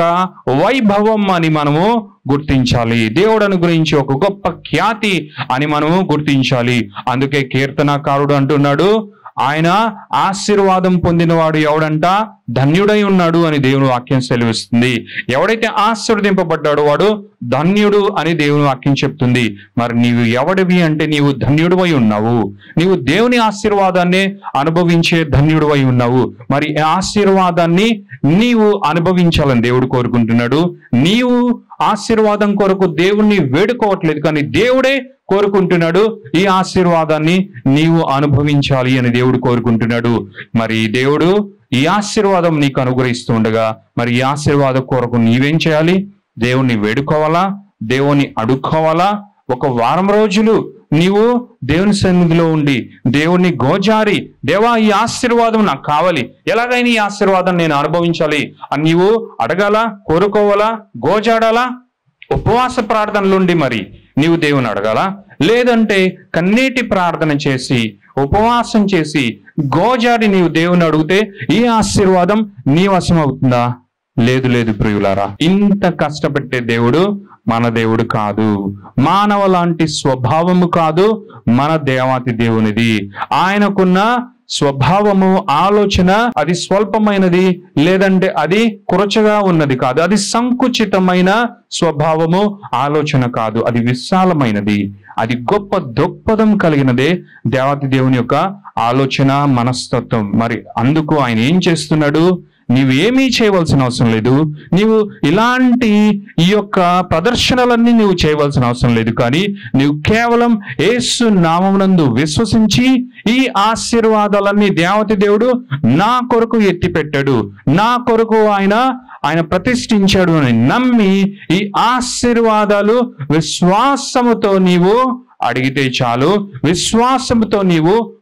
వైభవం అని మనము గుర్తించాలి దేవుడను గురించి ఒక గొప్ప ఖ్యాతి అని మనము గుర్తించాలి అందుకే కీర్తనాకారుడు అంటున్నాడు ఆయన ఆశీర్వాదం పొందినవాడు ఎవడంట ధన్యుడై ఉన్నాడు అని దేవుని వాక్యం సెలవిస్తుంది ఎవడైతే ఆశీర్వదింపబడ్డాడో వాడు ధన్యుడు అని దేవుని వాక్యం చెప్తుంది మరి నీవు ఎవడివి అంటే నీవు ధన్యుడివై ఉన్నావు నీవు దేవుని ఆశీర్వాదాన్ని అనుభవించే ధన్యుడివై ఉన్నావు మరి ఈ ఆశీర్వాదాన్ని నీవు అనుభవించాలని దేవుడు కోరుకుంటున్నాడు నీవు ఆశీర్వాదం కొరకు దేవుణ్ణి వేడుకోవట్లేదు కానీ దేవుడే కోరుకుంటున్నాడు ఈ ఆశీర్వాదాన్ని నీవు అనుభవించాలి అని దేవుడు కోరుకుంటున్నాడు మరి దేవుడు ఈ ఆశీర్వాదం నీకు అనుగ్రహిస్తూ ఉండగా మరి ఈ ఆశీర్వాదం కొరకు నీవేం చేయాలి దేవుణ్ణి వేడుకోవాలా దేవుని అడుక్కోవాలా ఒక వారం రోజులు నీవు దేవుని సన్నిధిలో ఉండి దేవుని గోజారి దేవా ఈ ఆశీర్వాదం నాకు కావాలి ఎలాగైనా ఈ ఆశీర్వాదం నేను అనుభవించాలి అని నీవు అడగాల కోరుకోవాలా గోజాడాలా ఉపవాస ప్రార్థనలుండి మరి నీవు దేవుని అడగాల లేదంటే కన్నీటి ప్రార్థన చేసి ఉపవాసం చేసి గోజాడి నీవు దేవుని అడిగితే ఈ ఆశీర్వాదం నీ వశం అవుతుందా లేదు లేదు ప్రియులారా ఇంత కష్టపెట్టే దేవుడు మన దేవుడు కాదు మానవ లాంటి స్వభావము కాదు మన దేవాతి దేవునిది ఆయనకున్న స్వభావము ఆలోచన అది స్వల్పమైనది లేదంటే అది కురచగా ఉన్నది కాదు అది సంకుచితమైన స్వభావము ఆలోచన కాదు అది విశాలమైనది అది గొప్ప దృక్పథం కలిగినదే దేవాతి దేవుని యొక్క ఆలోచన మనస్తత్వం మరి అందుకు ఆయన ఏం చేస్తున్నాడు నీవు ఏమీ చేయవలసిన అవసరం లేదు నీవు ఇలాంటి ఈ యొక్క ప్రదర్శనలన్నీ నీవు చేయవలసిన అవసరం లేదు కానీ నీవు కేవలం యేసు నామమునందు విశ్వసించి ఈ ఆశీర్వాదాలన్నీ దేవతి దేవుడు నా కొరకు ఎత్తి పెట్టాడు నా కొరకు ఆయన ఆయన ప్రతిష్ఠించాడు అని నమ్మి ఈ ఆశీర్వాదాలు విశ్వాసముతో నీవు అడిగితే చాలు విశ్వాసముతో నీవు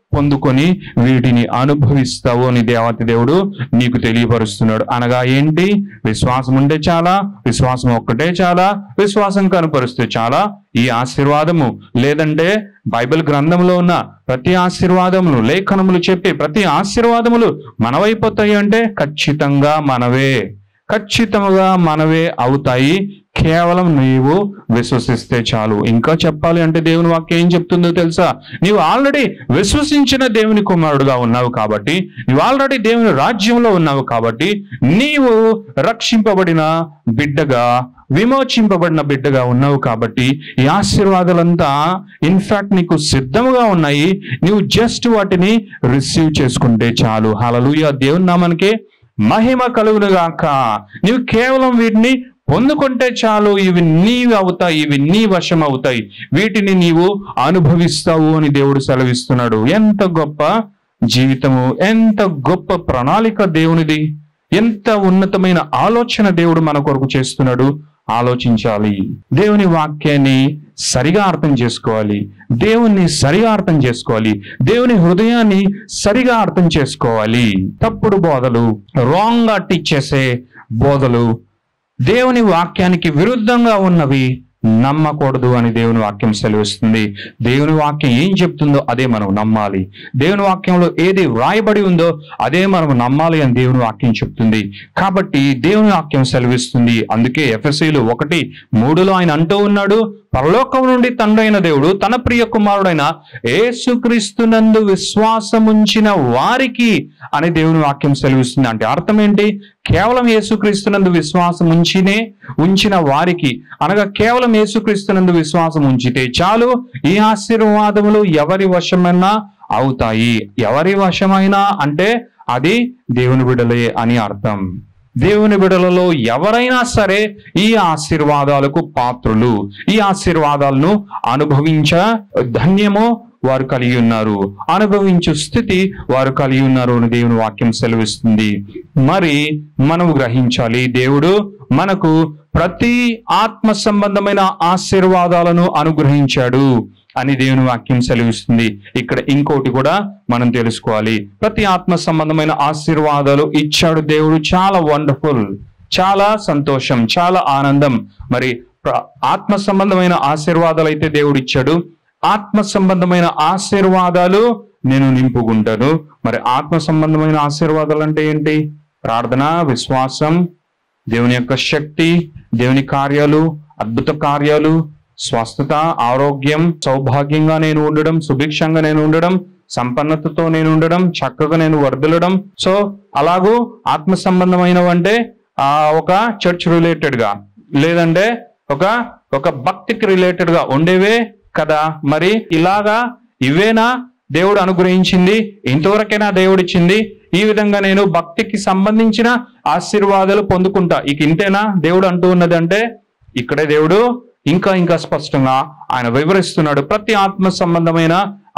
పొందుకొని వీటిని అనుభవిస్తావు అని దేవత దేవుడు నీకు తెలియపరుస్తున్నాడు అనగా ఏంటి విశ్వాసం ఉంటే చాలా విశ్వాసం ఒక్కటే చాలా విశ్వాసం కనపరుస్తే చాలా ఈ ఆశీర్వాదము లేదంటే బైబిల్ గ్రంథంలో ఉన్న ప్రతి ఆశీర్వాదములు లేఖనములు చెప్పే ప్రతి ఆశీర్వాదములు మనవైపోతాయి అంటే ఖచ్చితంగా మనవే ఖచ్చితంగా మనవే అవుతాయి కేవలం నీవు విశ్వసిస్తే చాలు ఇంకా చెప్పాలి అంటే దేవుని వాక్యం ఏం చెప్తుందో తెలుసా నీవు ఆల్రెడీ విశ్వసించిన దేవుని కుమారుడుగా ఉన్నావు కాబట్టి నీవు ఆల్రెడీ దేవుని రాజ్యంలో ఉన్నావు కాబట్టి నీవు రక్షింపబడిన బిడ్డగా విమోచింపబడిన బిడ్డగా ఉన్నావు కాబట్టి ఈ ఆశీర్వాదాలంతా ఇన్ఫాక్ట్ నీకు సిద్ధముగా ఉన్నాయి నీవు జస్ట్ వాటిని రిసీవ్ చేసుకుంటే చాలు హలలుయ దేవుని నామానికి మహిమ కలుగునుగాక నీవు కేవలం వీటిని పొందుకుంటే చాలు ఇవి నీవి అవుతాయి ఇవి నీ వశం అవుతాయి వీటిని నీవు అనుభవిస్తావు అని దేవుడు సెలవిస్తున్నాడు ఎంత గొప్ప జీవితము ఎంత గొప్ప ప్రణాళిక దేవునిది ఎంత ఉన్నతమైన ఆలోచన దేవుడు మన కొరకు చేస్తున్నాడు ఆలోచించాలి దేవుని వాక్యాన్ని సరిగా అర్థం చేసుకోవాలి దేవుణ్ణి సరిగా అర్థం చేసుకోవాలి దేవుని హృదయాన్ని సరిగా అర్థం చేసుకోవాలి తప్పుడు బోధలు రాంగ్ గా టీచ్ చేసే బోధలు దేవుని వాక్యానికి విరుద్ధంగా ఉన్నవి నమ్మకూడదు అని దేవుని వాక్యం సెలవిస్తుంది దేవుని వాక్యం ఏం చెప్తుందో అదే మనం నమ్మాలి దేవుని వాక్యంలో ఏది వ్రాయబడి ఉందో అదే మనం నమ్మాలి అని దేవుని వాక్యం చెప్తుంది కాబట్టి దేవుని వాక్యం సెలవిస్తుంది అందుకే ఎఫ్ఎస్సీలు ఒకటి మూడులో ఆయన అంటూ ఉన్నాడు పరలోకం నుండి తండ్రైన దేవుడు తన ప్రియ కుమారుడైన ఏసుక్రీస్తునందు విశ్వాసముంచిన వారికి అని దేవుని వాక్యం సెలవిస్తుంది అంటే అర్థం ఏంటి కేవలం యేసుక్రీస్తునందు విశ్వాసం ఉంచినే ఉంచిన వారికి అనగా కేవలం యేసుక్రీస్తునందు విశ్వాసం ఉంచితే చాలు ఈ ఆశీర్వాదములు ఎవరి వశమైనా అవుతాయి ఎవరి వశమైనా అంటే అది దేవుని బిడలే అని అర్థం దేవుని బిడలలో ఎవరైనా సరే ఈ ఆశీర్వాదాలకు పాత్రులు ఈ ఆశీర్వాదాలను అనుభవించ ధన్యము వారు కలిగి ఉన్నారు అనుభవించు స్థితి వారు కలిగి ఉన్నారు అని దేవుని వాక్యం సెలవిస్తుంది మరి మనం గ్రహించాలి దేవుడు మనకు ప్రతి ఆత్మ సంబంధమైన ఆశీర్వాదాలను అనుగ్రహించాడు అని దేవుని వాక్యం సెలవిస్తుంది ఇక్కడ ఇంకోటి కూడా మనం తెలుసుకోవాలి ప్రతి ఆత్మ సంబంధమైన ఆశీర్వాదాలు ఇచ్చాడు దేవుడు చాలా వండర్ఫుల్ చాలా సంతోషం చాలా ఆనందం మరి ప్ర- ఆత్మ సంబంధమైన ఆశీర్వాదాలు అయితే దేవుడు ఇచ్చాడు ఆత్మ సంబంధమైన ఆశీర్వాదాలు నేను నింపుకుంటాను మరి ఆత్మ సంబంధమైన ఆశీర్వాదాలు అంటే ఏంటి ప్రార్థన విశ్వాసం దేవుని యొక్క శక్తి దేవుని కార్యాలు అద్భుత కార్యాలు స్వస్థత ఆరోగ్యం సౌభాగ్యంగా నేను ఉండడం సుభిక్షంగా నేను ఉండడం సంపన్నతతో నేను ఉండడం చక్కగా నేను వర్దలడం సో అలాగూ ఆత్మ సంబంధమైనవి అంటే ఆ ఒక చర్చ్ రిలేటెడ్ గా లేదంటే ఒక ఒక భక్తికి రిలేటెడ్ గా ఉండేవే కదా మరి ఇలాగా ఇవేనా దేవుడు అనుగ్రహించింది ఇంతవరకైనా దేవుడు ఇచ్చింది ఈ విధంగా నేను భక్తికి సంబంధించిన ఆశీర్వాదాలు పొందుకుంటా ఇక ఇంతేనా దేవుడు అంటూ ఉన్నది అంటే ఇక్కడే దేవుడు ఇంకా ఇంకా స్పష్టంగా ఆయన వివరిస్తున్నాడు ప్రతి ఆత్మ సంబంధమైన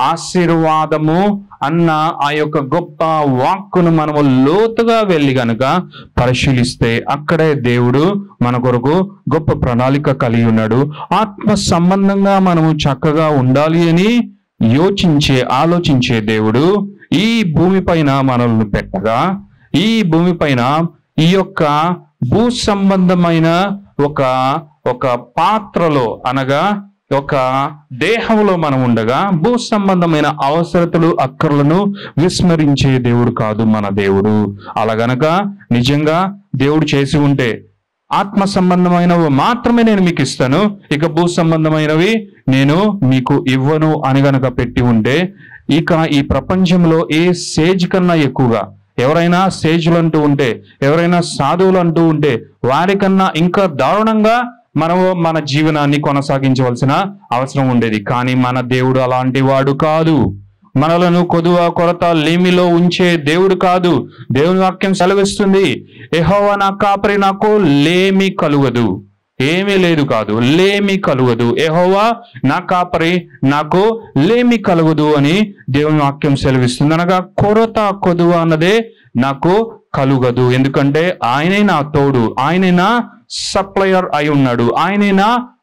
ఆశీర్వాదము అన్న ఆ యొక్క గొప్ప వాక్కును మనము లోతుగా వెళ్ళి గనుక పరిశీలిస్తే అక్కడే దేవుడు మన కొరకు గొప్ప ప్రణాళిక కలిగి ఉన్నాడు ఆత్మ సంబంధంగా మనము చక్కగా ఉండాలి అని యోచించే ఆలోచించే దేవుడు ఈ భూమి పైన మనల్ని పెట్టగా ఈ భూమి పైన ఈ యొక్క భూ సంబంధమైన ఒక ఒక పాత్రలో అనగా ఒక దేహంలో మనం ఉండగా భూ సంబంధమైన అవసరతలు అక్కర్లను విస్మరించే దేవుడు కాదు మన దేవుడు అలాగనక నిజంగా దేవుడు చేసి ఉంటే ఆత్మ సంబంధమైనవి మాత్రమే నేను మీకు ఇస్తాను ఇక భూ సంబంధమైనవి నేను మీకు ఇవ్వను అని గనక పెట్టి ఉంటే ఇక ఈ ప్రపంచంలో ఏ సేజ్ కన్నా ఎక్కువగా ఎవరైనా సేజులు అంటూ ఉంటే ఎవరైనా సాధువులు అంటూ ఉంటే వారికన్నా ఇంకా దారుణంగా మనము మన జీవనాన్ని కొనసాగించవలసిన అవసరం ఉండేది కానీ మన దేవుడు అలాంటి వాడు కాదు మనలను కొదువ కొరత లేమిలో ఉంచే దేవుడు కాదు దేవుని వాక్యం సెలవిస్తుంది ఎహోవా నా కాపరి నాకు లేమి కలుగదు ఏమీ లేదు కాదు లేమి కలుగదు ఎహోవా నా కాపరి నాకు లేమి కలుగదు అని దేవుని వాక్యం సెలవిస్తుంది అనగా కొరత కొదువ అన్నదే నాకు కలుగదు ఎందుకంటే ఆయనే నా తోడు ఆయనే నా సప్లయర్ అయి ఉన్నాడు ఆయనే నా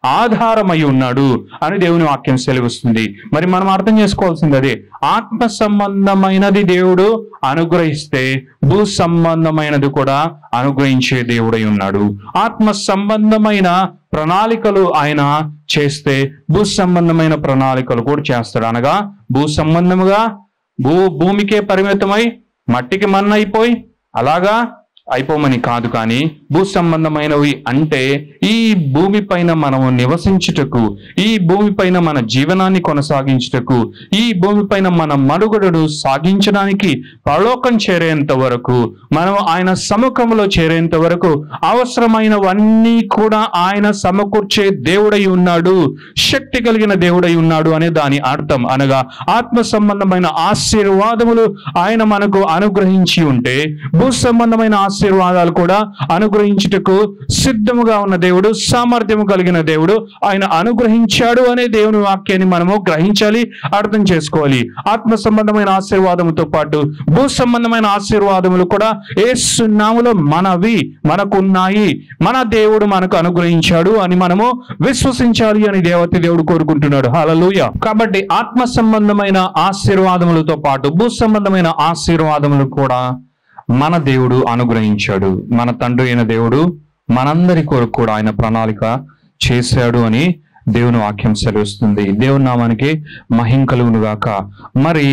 ఆధారమై ఉన్నాడు అని దేవుని వాక్యం సెలవిస్తుంది మరి మనం అర్థం చేసుకోవాల్సింది అదే ఆత్మ సంబంధమైనది దేవుడు అనుగ్రహిస్తే భూ సంబంధమైనది కూడా అనుగ్రహించే దేవుడై ఉన్నాడు ఆత్మ సంబంధమైన ప్రణాళికలు ఆయన చేస్తే భూ సంబంధమైన ప్రణాళికలు కూడా చేస్తాడు అనగా భూ సంబంధముగా భూ భూమికే పరిమితమై మట్టికి మన్నైపోయి అలాగా అయిపోమని కాదు కానీ భూ సంబంధమైనవి అంటే ఈ భూమి పైన మనము నివసించుటకు ఈ భూమి పైన మన జీవనాన్ని కొనసాగించుటకు ఈ భూమి పైన మన మనుగడను సాగించడానికి పరలోకం చేరేంత వరకు మనం ఆయన సముఖంలో చేరేంత వరకు అవసరమైనవన్నీ కూడా ఆయన సమకూర్చే దేవుడై ఉన్నాడు శక్తి కలిగిన దేవుడై ఉన్నాడు అనే దాని అర్థం అనగా ఆత్మ సంబంధమైన ఆశీర్వాదములు ఆయన మనకు అనుగ్రహించి ఉంటే భూ సంబంధమైన ఆశీర్వాదాలు కూడా అనుగ్రహించుటకు సిద్ధముగా ఉన్న దేవుడు సామర్థ్యము కలిగిన దేవుడు ఆయన అనుగ్రహించాడు అనే దేవుని వాక్యాన్ని మనము గ్రహించాలి అర్థం చేసుకోవాలి ఆత్మ సంబంధమైన ఆశీర్వాదముతో పాటు భూ సంబంధమైన ఆశీర్వాదములు కూడా ఏసునాములో మనవి మనకున్నాయి మన దేవుడు మనకు అనుగ్రహించాడు అని మనము విశ్వసించాలి అని దేవతి దేవుడు కోరుకుంటున్నాడు హల్లెలూయా కాబట్టి ఆత్మ సంబంధమైన ఆశీర్వాదములతో పాటు భూ సంబంధమైన ఆశీర్వాదములు కూడా మన దేవుడు అనుగ్రహించాడు మన తండ్రి అయిన దేవుడు మనందరి కొరకు కూడా ఆయన ప్రణాళిక చేశాడు అని దేవుని వాక్యం సెలవిస్తుంది దేవుని నామానికి మహిం కలుగును గాక మరి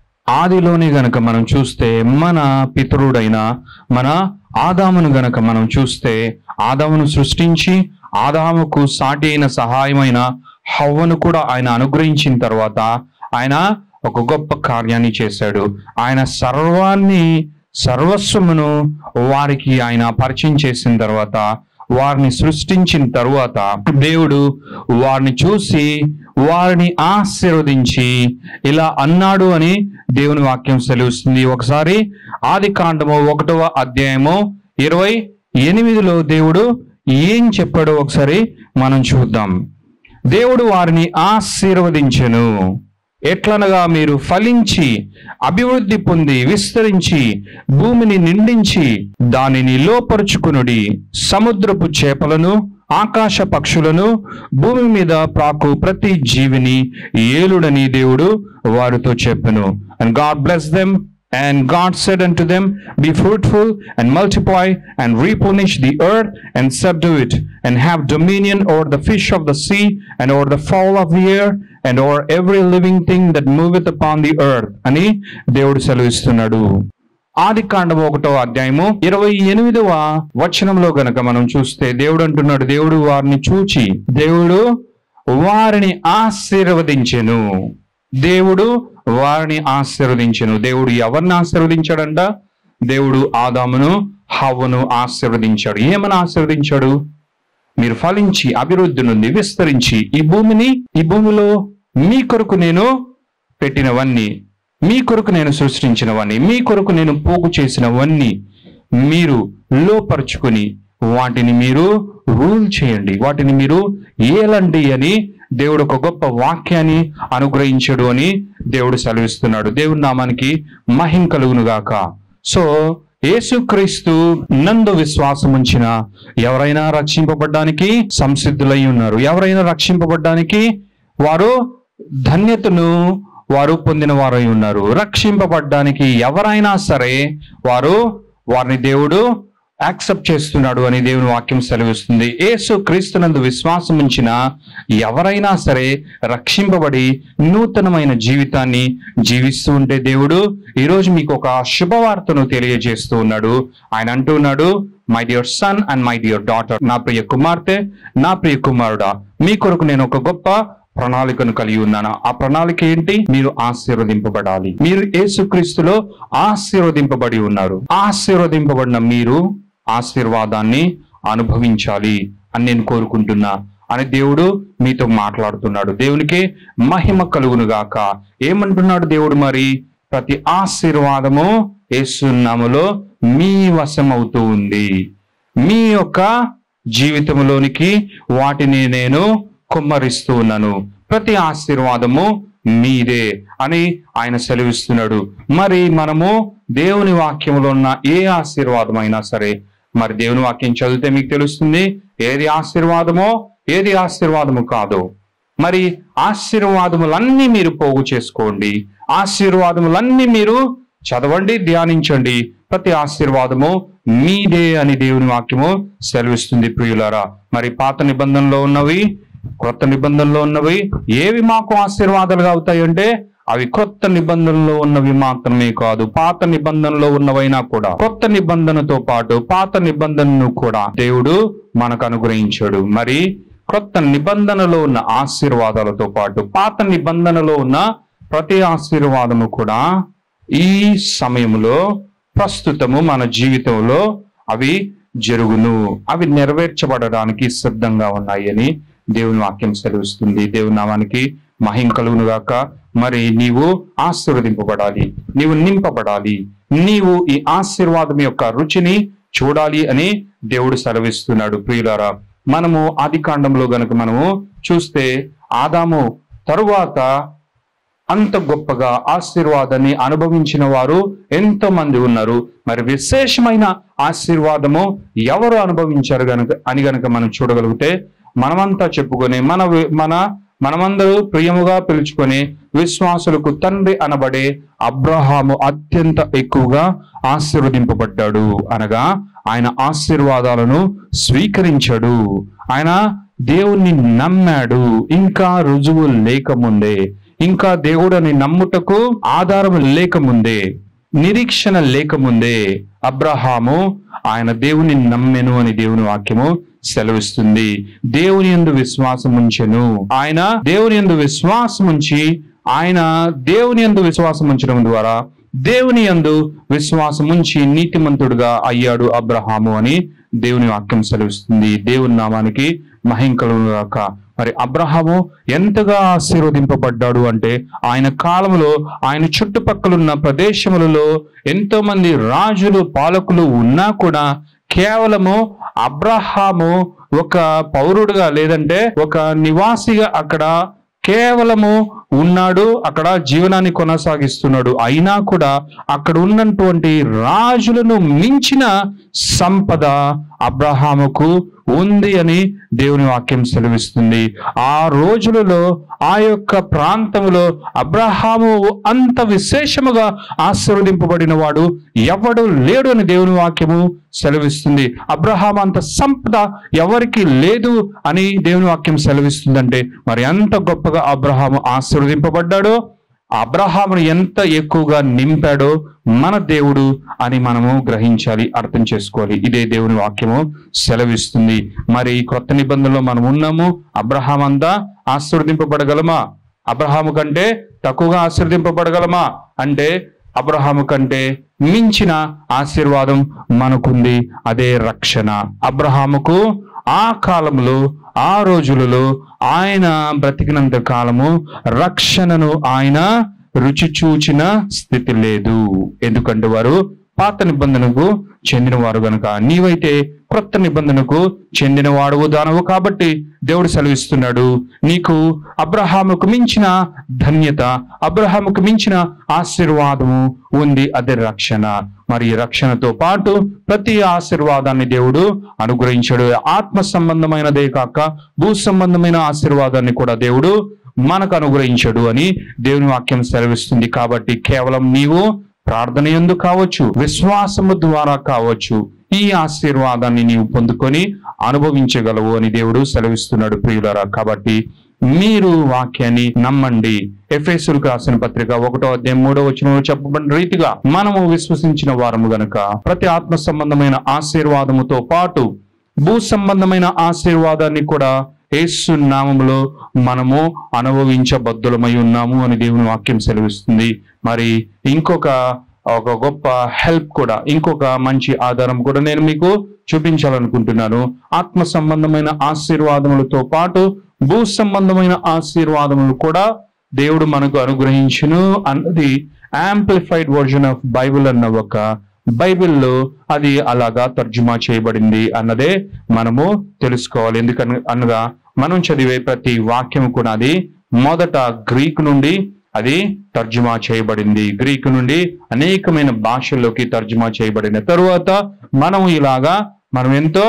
ఆదిలోనే గనక మనం చూస్తే మన పితరుడైన మన ఆదామును గనక మనం చూస్తే ఆదామును సృష్టించి ఆదాముకు సాటి అయిన సహాయమైన హవ్వను కూడా ఆయన అనుగ్రహించిన తర్వాత ఆయన ఒక గొప్ప కార్యాన్ని చేశాడు ఆయన సర్వాన్ని సర్వస్వమును వారికి ఆయన పరిచయం చేసిన తర్వాత వారిని సృష్టించిన తరువాత దేవుడు వారిని చూసి వారిని ఆశీర్వదించి ఇలా అన్నాడు అని దేవుని వాక్యం సెలవుస్తుంది ఒకసారి ఆది కాండము ఒకటవ అధ్యాయము ఇరవై ఎనిమిదిలో దేవుడు ఏం చెప్పాడో ఒకసారి మనం చూద్దాం దేవుడు వారిని ఆశీర్వదించెను ఎట్లనగా మీరు ఫలించి అభివృద్ధి పొంది విస్తరించి భూమిని నిండించి దానిని లోపరుచుకునుడి సముద్రపు చేపలను ఆకాశ పక్షులను భూమి మీద ప్రాకు ప్రతి జీవిని ఏలుడని దేవుడు వారితో చెప్పెను and God bless them And God said unto them, Be fruitful and multiply and replenish the earth and subdue it, and have dominion over the fish of the sea and over the fowl of the air and over every living thing that moveth upon the earth. అని దేవుడు సెలవిస్తున్నాడు ఆది కాండము ఒకటో అధ్యాయము ఇరవై ఎనిమిదవ వచనంలో గనక మనం చూస్తే దేవుడు అంటున్నాడు దేవుడు వారిని చూచి దేవుడు వారిని ఆశీర్వదించెను దేవుడు వారిని ఆశీర్వదించెను దేవుడు ఎవరిని ఆశీర్వదించాడంట దేవుడు ఆదామును హవ్వను ఆశీర్వదించాడు ఏమని ఆశీర్వదించాడు మీరు ఫలించి అభివృద్ధి నుండి విస్తరించి ఈ భూమిని ఈ భూమిలో మీ కొరకు నేను పెట్టినవన్నీ మీ కొరకు నేను సృష్టించినవన్నీ మీ కొరకు నేను పోగు చేసినవన్నీ మీరు లోపరుచుకుని వాటిని మీరు రూల్ చేయండి వాటిని మీరు ఏలండి అని దేవుడు ఒక గొప్ప వాక్యాన్ని అనుగ్రహించడు అని దేవుడు సెలవిస్తున్నాడు దేవుడి నామానికి మహిం కలుగును గాక సో యేసుక్రీస్తు నందు విశ్వాసం ఉంచిన ఎవరైనా రక్షింపబడ్డానికి సంసిద్ధులై ఉన్నారు ఎవరైనా రక్షింపబడ్డానికి వారు ధన్యతను వారు పొందిన వారై ఉన్నారు రక్షింపబడ్డానికి ఎవరైనా సరే వారు వారిని దేవుడు యాక్సెప్ట్ చేస్తున్నాడు అని దేవుని వాక్యం సెలవిస్తుంది యేసు క్రీస్తునందు విశ్వాసం ఉంచిన ఎవరైనా సరే రక్షింపబడి నూతనమైన జీవితాన్ని జీవిస్తూ ఉంటే దేవుడు ఈరోజు మీకు ఒక శుభవార్తను తెలియజేస్తూ ఉన్నాడు ఆయన అంటూ ఉన్నాడు my dear son and my dear daughter నా ప్రియ కుమార్తె నా ప్రియ కుమారుడా మీ కొరకు నేను ఒక గొప్ప ప్రణాళికను కలిగి ఉన్నాను ఆ ప్రణాళిక ఏంటి మీరు ఆశీర్వదింపబడాలి మీరు యేసుక్రీస్తులో ఆశీర్వదింపబడి ఉన్నారు ఆశీర్వదింపబడిన మీరు ఆశీర్వాదాన్ని అనుభవించాలి అని నేను కోరుకుంటున్నా అని దేవుడు మీతో మాట్లాడుతున్నాడు దేవునికి మహిమ కలుగును గాక ఏమంటున్నాడు దేవుడు మరి ప్రతి ఆశీర్వాదము యేసునామలో మీ వశం అవుతూ ఉంది మీ యొక్క జీవితంలోనికి వాటిని నేను కుమ్మరిస్తూ ఉన్నాను ప్రతి ఆశీర్వాదము మీదే అని ఆయన సెలవిస్తున్నాడు మరి మనము దేవుని వాక్యంలో ఉన్న ఏ ఆశీర్వాదం అయినా సరే మరి దేవుని వాక్యం చదివితే మీకు తెలుస్తుంది ఏది ఆశీర్వాదమో ఏది ఆశీర్వాదము కాదు మరి ఆశీర్వాదములన్నీ మీరు పోగు చేసుకోండి ఆశీర్వాదములన్నీ మీరు చదవండి ధ్యానించండి ప్రతి ఆశీర్వాదము మీదే అని దేవుని వాక్యము సెలవిస్తుంది ప్రియులారా మరి పాత నిబంధనలో ఉన్నవి క్రొత్త నిబంధనలో ఉన్నవి ఏవి మాకు ఆశీర్వాదాలుగా అవుతాయంటే అవి క్రొత్త నిబంధనలో ఉన్నవి మాత్రమే కాదు పాత నిబంధనలో ఉన్నవైనా కూడా కొత్త నిబంధనతో పాటు పాత నిబంధనను కూడా దేవుడు మనకు అనుగ్రహించాడు మరి క్రొత్త నిబంధనలో ఉన్న ఆశీర్వాదాలతో పాటు పాత నిబంధనలో ఉన్న ప్రతి ఆశీర్వాదము కూడా ఈ సమయంలో ప్రస్తుతము మన జీవితంలో అవి జరుగును అవి నెరవేర్చబడడానికి సిద్ధంగా ఉన్నాయని దేవుని వాక్యం సెలవిస్తుంది దేవుని నామానికి మహిం కలుగును గాక మరి నీవు ఆశీర్వదింపబడాలి నీవు నింపబడాలి నీవు ఈ ఆశీర్వాదం యొక్క రుచిని చూడాలి అని దేవుడు సెలవిస్తున్నాడు ప్రియులారా మనము ఆది కాండంలో గనుక మనము చూస్తే ఆదాము తరువాత అంత గొప్పగా ఆశీర్వాదాన్ని అనుభవించిన వారు ఎంతో మంది ఉన్నారు మరి విశేషమైన ఆశీర్వాదము ఎవరు అనుభవించారు గనుక అని గనుక మనం చూడగలిగితే మనమంతా చెప్పుకొని మన వి- మన మనమందరూ ప్రియముగా పిలుచుకొని విశ్వాసులకు తండ్రి అనబడే అబ్రహాము అత్యంత ఎక్కువగా ఆశీర్వదింపబడ్డాడు అనగా ఆయన ఆశీర్వాదాలను స్వీకరించాడు ఆయన దేవుణ్ణి నమ్మాడు ఇంకా రుజువు లేకముందే ఇంకా దేవుడని నమ్ముటకు ఆధారం లేకముందే నిరీక్షణ లేకముందే అబ్రహాము ఆయన దేవుని నమ్మెను అని దేవుని వాక్యము సెలవిస్తుంది దేవుని యందు విశ్వాసం ఉంచెను ఆయన దేవుని యందు విశ్వాసం ఉంచి ఆయన దేవుని యందు విశ్వాసం ఉంచడం ద్వారా దేవుని యందు విశ్వాసం ఉంచి నీతిమంతుడుగా అయ్యాడు అబ్రహాము అని దేవుని వాక్యం సెలవిస్తుంది దేవుని నామానికి మహింకలుగాక మరి అబ్రహాము ఎంతగా ఆశీర్వదింపబడ్డాడు అంటే ఆయన కాలంలో ఆయన చుట్టుపక్కలున్న ప్రదేశములలో ఎంతో మంది రాజులు పాలకులు ఉన్నా కూడా కేవలము అబ్రహాము ఒక పౌరుడుగా లేదంటే ఒక నివాసిగా అక్కడ కేవలము ఉన్నాడు అక్కడ జీవనాన్ని కొనసాగిస్తున్నాడు అయినా కూడా అక్కడ ఉన్నటువంటి రాజులను మించిన సంపద అబ్రహాముకు ఉంది అని దేవుని వాక్యం సెలవిస్తుంది ఆ రోజులలో ఆ యొక్క ప్రాంతంలో అబ్రహాము అంత విశేషముగా ఆశీర్వదింపబడిన వాడు ఎవడు లేడు అని దేవుని వాక్యము సెలవిస్తుంది అబ్రహాం అంత సంపద ఎవరికి లేదు అని దేవుని వాక్యం సెలవిస్తుందంటే మరి ఎంత గొప్పగా అబ్రహాము ఆశీర్వదింపబడ్డాడో అబ్రహామును ఎంత ఎక్కువగా నింపాడో మన దేవుడు అని మనము గ్రహించాలి అర్థం చేసుకోవాలి ఇదే దేవుని వాక్యము సెలవిస్తుంది మరి ఈ క్రొత్త నిబంధనలో మనం ఉన్నాము అబ్రహాం అంతా ఆశీర్వదింపబడగలమా అబ్రహాము కంటే తక్కువగా ఆశీర్వదింపబడగలమా అంటే అబ్రహాము కంటే మించిన ఆశీర్వాదం మనకుంది అదే రక్షణ అబ్రహాముకు ఆ కాలంలో ఆ రోజులలో ఆయన బ్రతికినంత కాలము రక్షణను ఆయన రుచి చూచిన స్థితి లేదు ఎందుకంటే వారు పాత నిబంధనకు చెందినవారు గనుక నీవైతే క్రొత్త నిబంధనకు చెందిన వాడవు దానవు కాబట్టి దేవుడు సెలవిస్తున్నాడు నీకు అబ్రహాముకు మించిన ధన్యత అబ్రహాముకు మించిన ఆశీర్వాదము ఉంది అదే రక్షణ మరి ఈ రక్షణతో పాటు ప్రతి ఆశీర్వాదాన్ని దేవుడు అనుగ్రహించాడు ఆత్మ సంబంధమైనదే కాక భూ సంబంధమైన ఆశీర్వాదాన్ని కూడా దేవుడు మనకు అనుగ్రహించాడు అని దేవుని వాక్యం సెలవిస్తుంది కాబట్టి కేవలం నీవు ప్రార్థన ఎందు కావచ్చు విశ్వాసము ద్వారా కావచ్చు ఈ ఆశీర్వాదాన్ని నీవు పొందుకొని అనుభవించగలవు అని దేవుడు సెలవిస్తున్నాడు ప్రియులరా కాబట్టి మీరు వాక్యాన్ని నమ్మండి ఎఫ్ఎస్లకు రాసిన పత్రిక ఒకటో అధ్యాయం మూడో వచనంలో చెప్పబడిన రీతిగా మనము విశ్వసించిన వారము గనుక ప్రతి ఆత్మ సంబంధమైన ఆశీర్వాదముతో పాటు భూ సంబంధమైన ఆశీర్వాదాన్ని కూడా యేసు నామములో మనము అనుభవించబద్దులమై ఉన్నాము అని దేవుని వాక్యం సెలవిస్తుంది మరి ఇంకొక ఒక గొప్ప హెల్ప్ కూడా ఇంకొక మంచి ఆధారం కూడా నేను మీకు చూపించాలనుకుంటున్నాను ఆత్మ సంబంధమైన ఆశీర్వాదములతో పాటు భూ సంబంధమైన ఆశీర్వాదములు కూడా దేవుడు మనకు అనుగ్రహించును అన్నది యాంప్లిఫైడ్ వర్జన్ ఆఫ్ బైబిల్ అన్న ఒక బైబిల్లో అది అలాగా తర్జుమా చేయబడింది అన్నదే మనము తెలుసుకోవాలి ఎందుకని అనగా మనం చదివే ప్రతి వాక్యం కూడా అది మొదట గ్రీక్ నుండి అది తర్జుమా చేయబడింది గ్రీక్ నుండి అనేకమైన భాషల్లోకి తర్జుమా చేయబడిన తరువాత మనం ఇలాగా మనం ఎంతో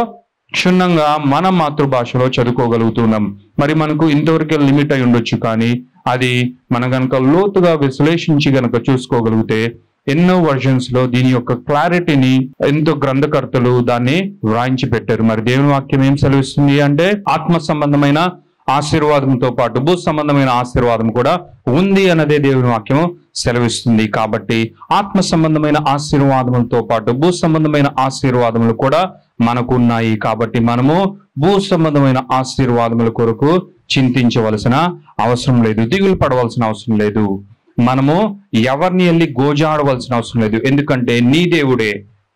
క్షుణ్ణంగా మన మాతృభాషలో చదువుకోగలుగుతున్నాం మరి మనకు ఇంతవరకే లిమిట్ అయి ఉండొచ్చు కానీ అది మన గనక లోతుగా విశ్లేషించి గనక చూసుకోగలిగితే ఎన్నో వర్జన్స్ లో దీని యొక్క క్లారిటీని ఎంతో గ్రంథకర్తలు దాన్ని వ్రాయించి పెట్టారు మరి దేవుని వాక్యం ఏం సెలవిస్తుంది అంటే ఆత్మ సంబంధమైన ఆశీర్వాదంతో పాటు భూ సంబంధమైన ఆశీర్వాదం కూడా ఉంది అన్నదే దేవుని వాక్యం సెలవిస్తుంది కాబట్టి ఆత్మ సంబంధమైన ఆశీర్వాదములతో పాటు భూ సంబంధమైన ఆశీర్వాదములు కూడా మనకు ఉన్నాయి కాబట్టి మనము భూ సంబంధమైన ఆశీర్వాదముల కొరకు చింతించవలసిన అవసరం లేదు దిగులు పడవలసిన అవసరం లేదు మనము ఎవరిని వెళ్ళి గోజాడవలసిన అవసరం లేదు ఎందుకంటే నీ దేవుడే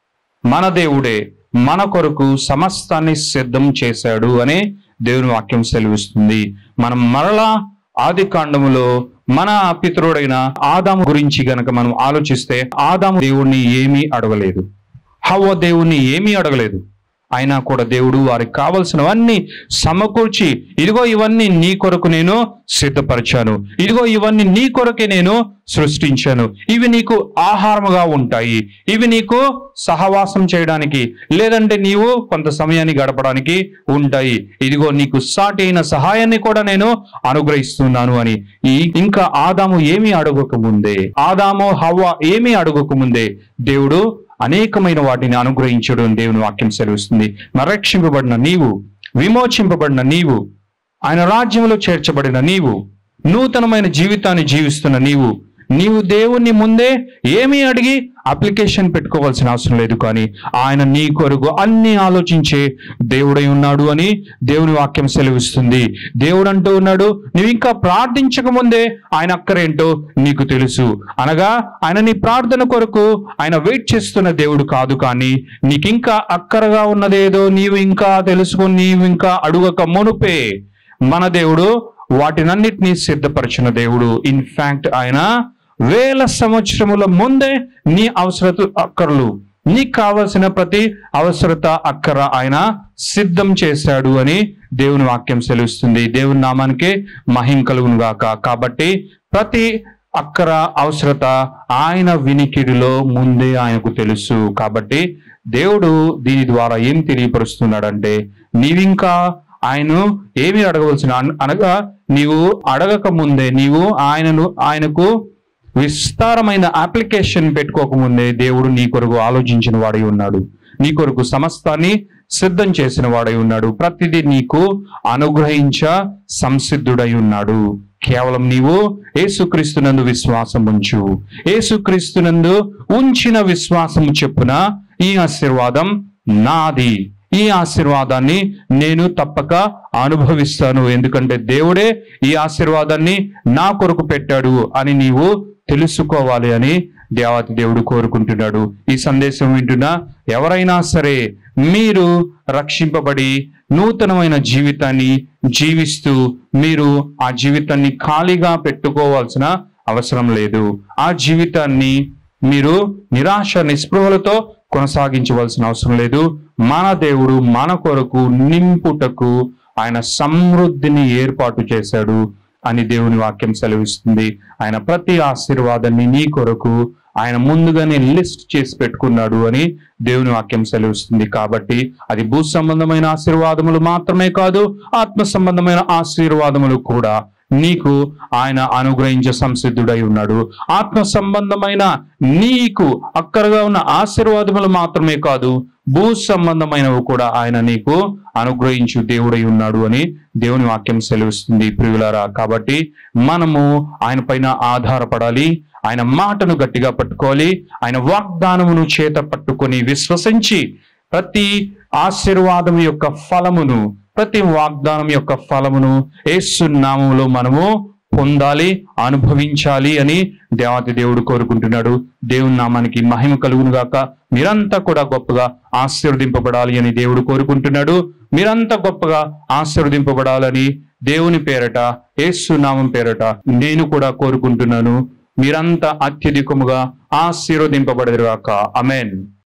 మన దేవుడే మన కొరకు సమస్తాన్ని సిద్ధం చేశాడు అని దేవుని వాక్యం సెలవిస్తుంది మనం మరలా ఆది కాండములో మన పితరుడైన ఆదాము గురించి గనక మనం ఆలోచిస్తే ఆదాము దేవుణ్ణి ఏమీ అడగలేదు హవ్వ దేవుణ్ణి ఏమీ అడగలేదు అయినా కూడా దేవుడు వారికి కావలసినవన్నీ సమకూర్చి ఇదిగో ఇవన్నీ నీ కొరకు నేను సిద్ధపరిచాను ఇదిగో ఇవన్నీ నీ కొరకే నేను సృష్టించాను ఇవి నీకు ఆహారముగా ఉంటాయి ఇవి నీకు సహవాసం చేయడానికి లేదంటే నీవు కొంత సమయాన్ని గడపడానికి ఉంటాయి ఇదిగో నీకు సాటి అయిన సహాయాన్ని కూడా నేను అనుగ్రహిస్తున్నాను అని ఈ ఇంకా ఆదాము ఏమీ అడగక ముందే ఆదాము హవ్వ ఏమీ అడగక ముందే దేవుడు అనేకమైన వాటిని అనుగ్రహించడం దేవుని వాక్యం సెలవిస్తుంది మరక్షింపబడిన నీవు విమోచింపబడిన నీవు ఆయన రాజ్యంలో చేర్చబడిన నీవు నూతనమైన జీవితాన్ని జీవిస్తున్న నీవు నీవు దేవుణ్ణి ముందే ఏమీ అడిగి అప్లికేషన్ పెట్టుకోవాల్సిన అవసరం లేదు కానీ ఆయన నీ కొరకు అన్ని ఆలోచించే దేవుడై ఉన్నాడు అని దేవుని వాక్యం సెలవిస్తుంది దేవుడు అంటూ ఉన్నాడు నువ్వు ఇంకా ప్రార్థించక ముందే ఆయన అక్కరేంటో నీకు తెలుసు అనగా ఆయన నీ ప్రార్థన కొరకు ఆయన వెయిట్ చేస్తున్న దేవుడు కాదు కానీ నీకింకా అక్కరగా ఉన్నదేదో నీవు ఇంకా తెలుసుకుని నీవు ఇంకా అడుగక మునుపే మన దేవుడు వాటినన్నిటినీ సిద్ధపరిచిన దేవుడు ఇన్ ఫ్యాక్ట్ ఆయన వేల సంవత్సరముల ముందే నీ అవసరత అక్కర్లు నీకు కావలసిన ప్రతి అవసరత అక్కర ఆయన సిద్ధం చేశాడు అని దేవుని వాక్యం సెలవుస్తుంది దేవుని నామానికి మహిం కలుగును గాక కాబట్టి ప్రతి అక్కర అవసరత ఆయన వినికిడిలో ముందే ఆయనకు తెలుసు కాబట్టి దేవుడు దీని ద్వారా ఏం తెలియపరుస్తున్నాడంటే నీవింకా ఆయను ఏమి అడగవలసిన అన- అనగా నీవు అడగక ముందే నీవు ఆయనను ఆయనకు విస్తారమైన అప్లికేషన్ పెట్టుకోక ముందే దేవుడు నీ కొరకు ఆలోచించిన వాడై ఉన్నాడు నీ కొరకు సమస్తాన్ని సిద్ధం చేసిన వాడై ఉన్నాడు ప్రతిదీ నీకు అనుగ్రహించ సంసిద్ధుడై ఉన్నాడు కేవలం నీవు ఏసుక్రీస్తునందు విశ్వాసం ఉంచు ఏసుక్రీస్తునందు ఉంచిన విశ్వాసము చెప్పున ఈ ఆశీర్వాదం నాది ఈ ఆశీర్వాదాన్ని నేను తప్పక అనుభవిస్తాను ఎందుకంటే దేవుడే ఈ ఆశీర్వాదాన్ని నా కొరకు పెట్టాడు అని నీవు తెలుసుకోవాలి అని దేవాతి దేవుడు కోరుకుంటున్నాడు ఈ సందేశం వింటున్న ఎవరైనా సరే మీరు రక్షింపబడి నూతనమైన జీవితాన్ని జీవిస్తూ మీరు ఆ జీవితాన్ని ఖాళీగా పెట్టుకోవాల్సిన అవసరం లేదు ఆ జీవితాన్ని మీరు నిరాశ నిస్పృహలతో కొనసాగించవలసిన అవసరం లేదు మన దేవుడు మన కొరకు నింపుటకు ఆయన సమృద్ధిని ఏర్పాటు చేశాడు అని దేవుని వాక్యం సెలవిస్తుంది ఆయన ప్రతి ఆశీర్వాదాన్ని నీ కొరకు ఆయన ముందుగానే లిస్ట్ చేసి పెట్టుకున్నాడు అని దేవుని వాక్యం సెలవిస్తుంది కాబట్టి అది భూ సంబంధమైన ఆశీర్వాదములు మాత్రమే కాదు ఆత్మ సంబంధమైన ఆశీర్వాదములు కూడా నీకు ఆయన అనుగ్రహించే సంసిద్ధుడై ఉన్నాడు ఆత్మ సంబంధమైన నీకు అక్కరగా ఉన్న ఆశీర్వాదములు మాత్రమే కాదు భూ సంబంధమైనవి కూడా ఆయన నీకు అనుగ్రహించు దేవుడై ఉన్నాడు అని దేవుని వాక్యం సెలవిస్తుంది ప్రియులారా కాబట్టి మనము ఆయన పైన ఆధారపడాలి ఆయన మాటను గట్టిగా పట్టుకోవాలి ఆయన వాగ్దానమును చేత పట్టుకొని విశ్వసించి ప్రతి ఆశీర్వాదం యొక్క ఫలమును ప్రతి వాగ్దానం యొక్క ఫలమును యేసు నామములో మనము పొందాలి అనుభవించాలి అని దేవాతి దేవుడు కోరుకుంటున్నాడు దేవుని నామానికి మహిమ కలుగును గాక మీరంతా కూడా గొప్పగా ఆశీర్వదింపబడాలి అని దేవుడు కోరుకుంటున్నాడు మీరంతా గొప్పగా ఆశీర్వదింపబడాలని దేవుని పేరట యేసు నామం పేరట నేను కూడా కోరుకుంటున్నాను మీరంతా అత్యధికముగా ఆశీర్వదింపబడదుగాక అమెన్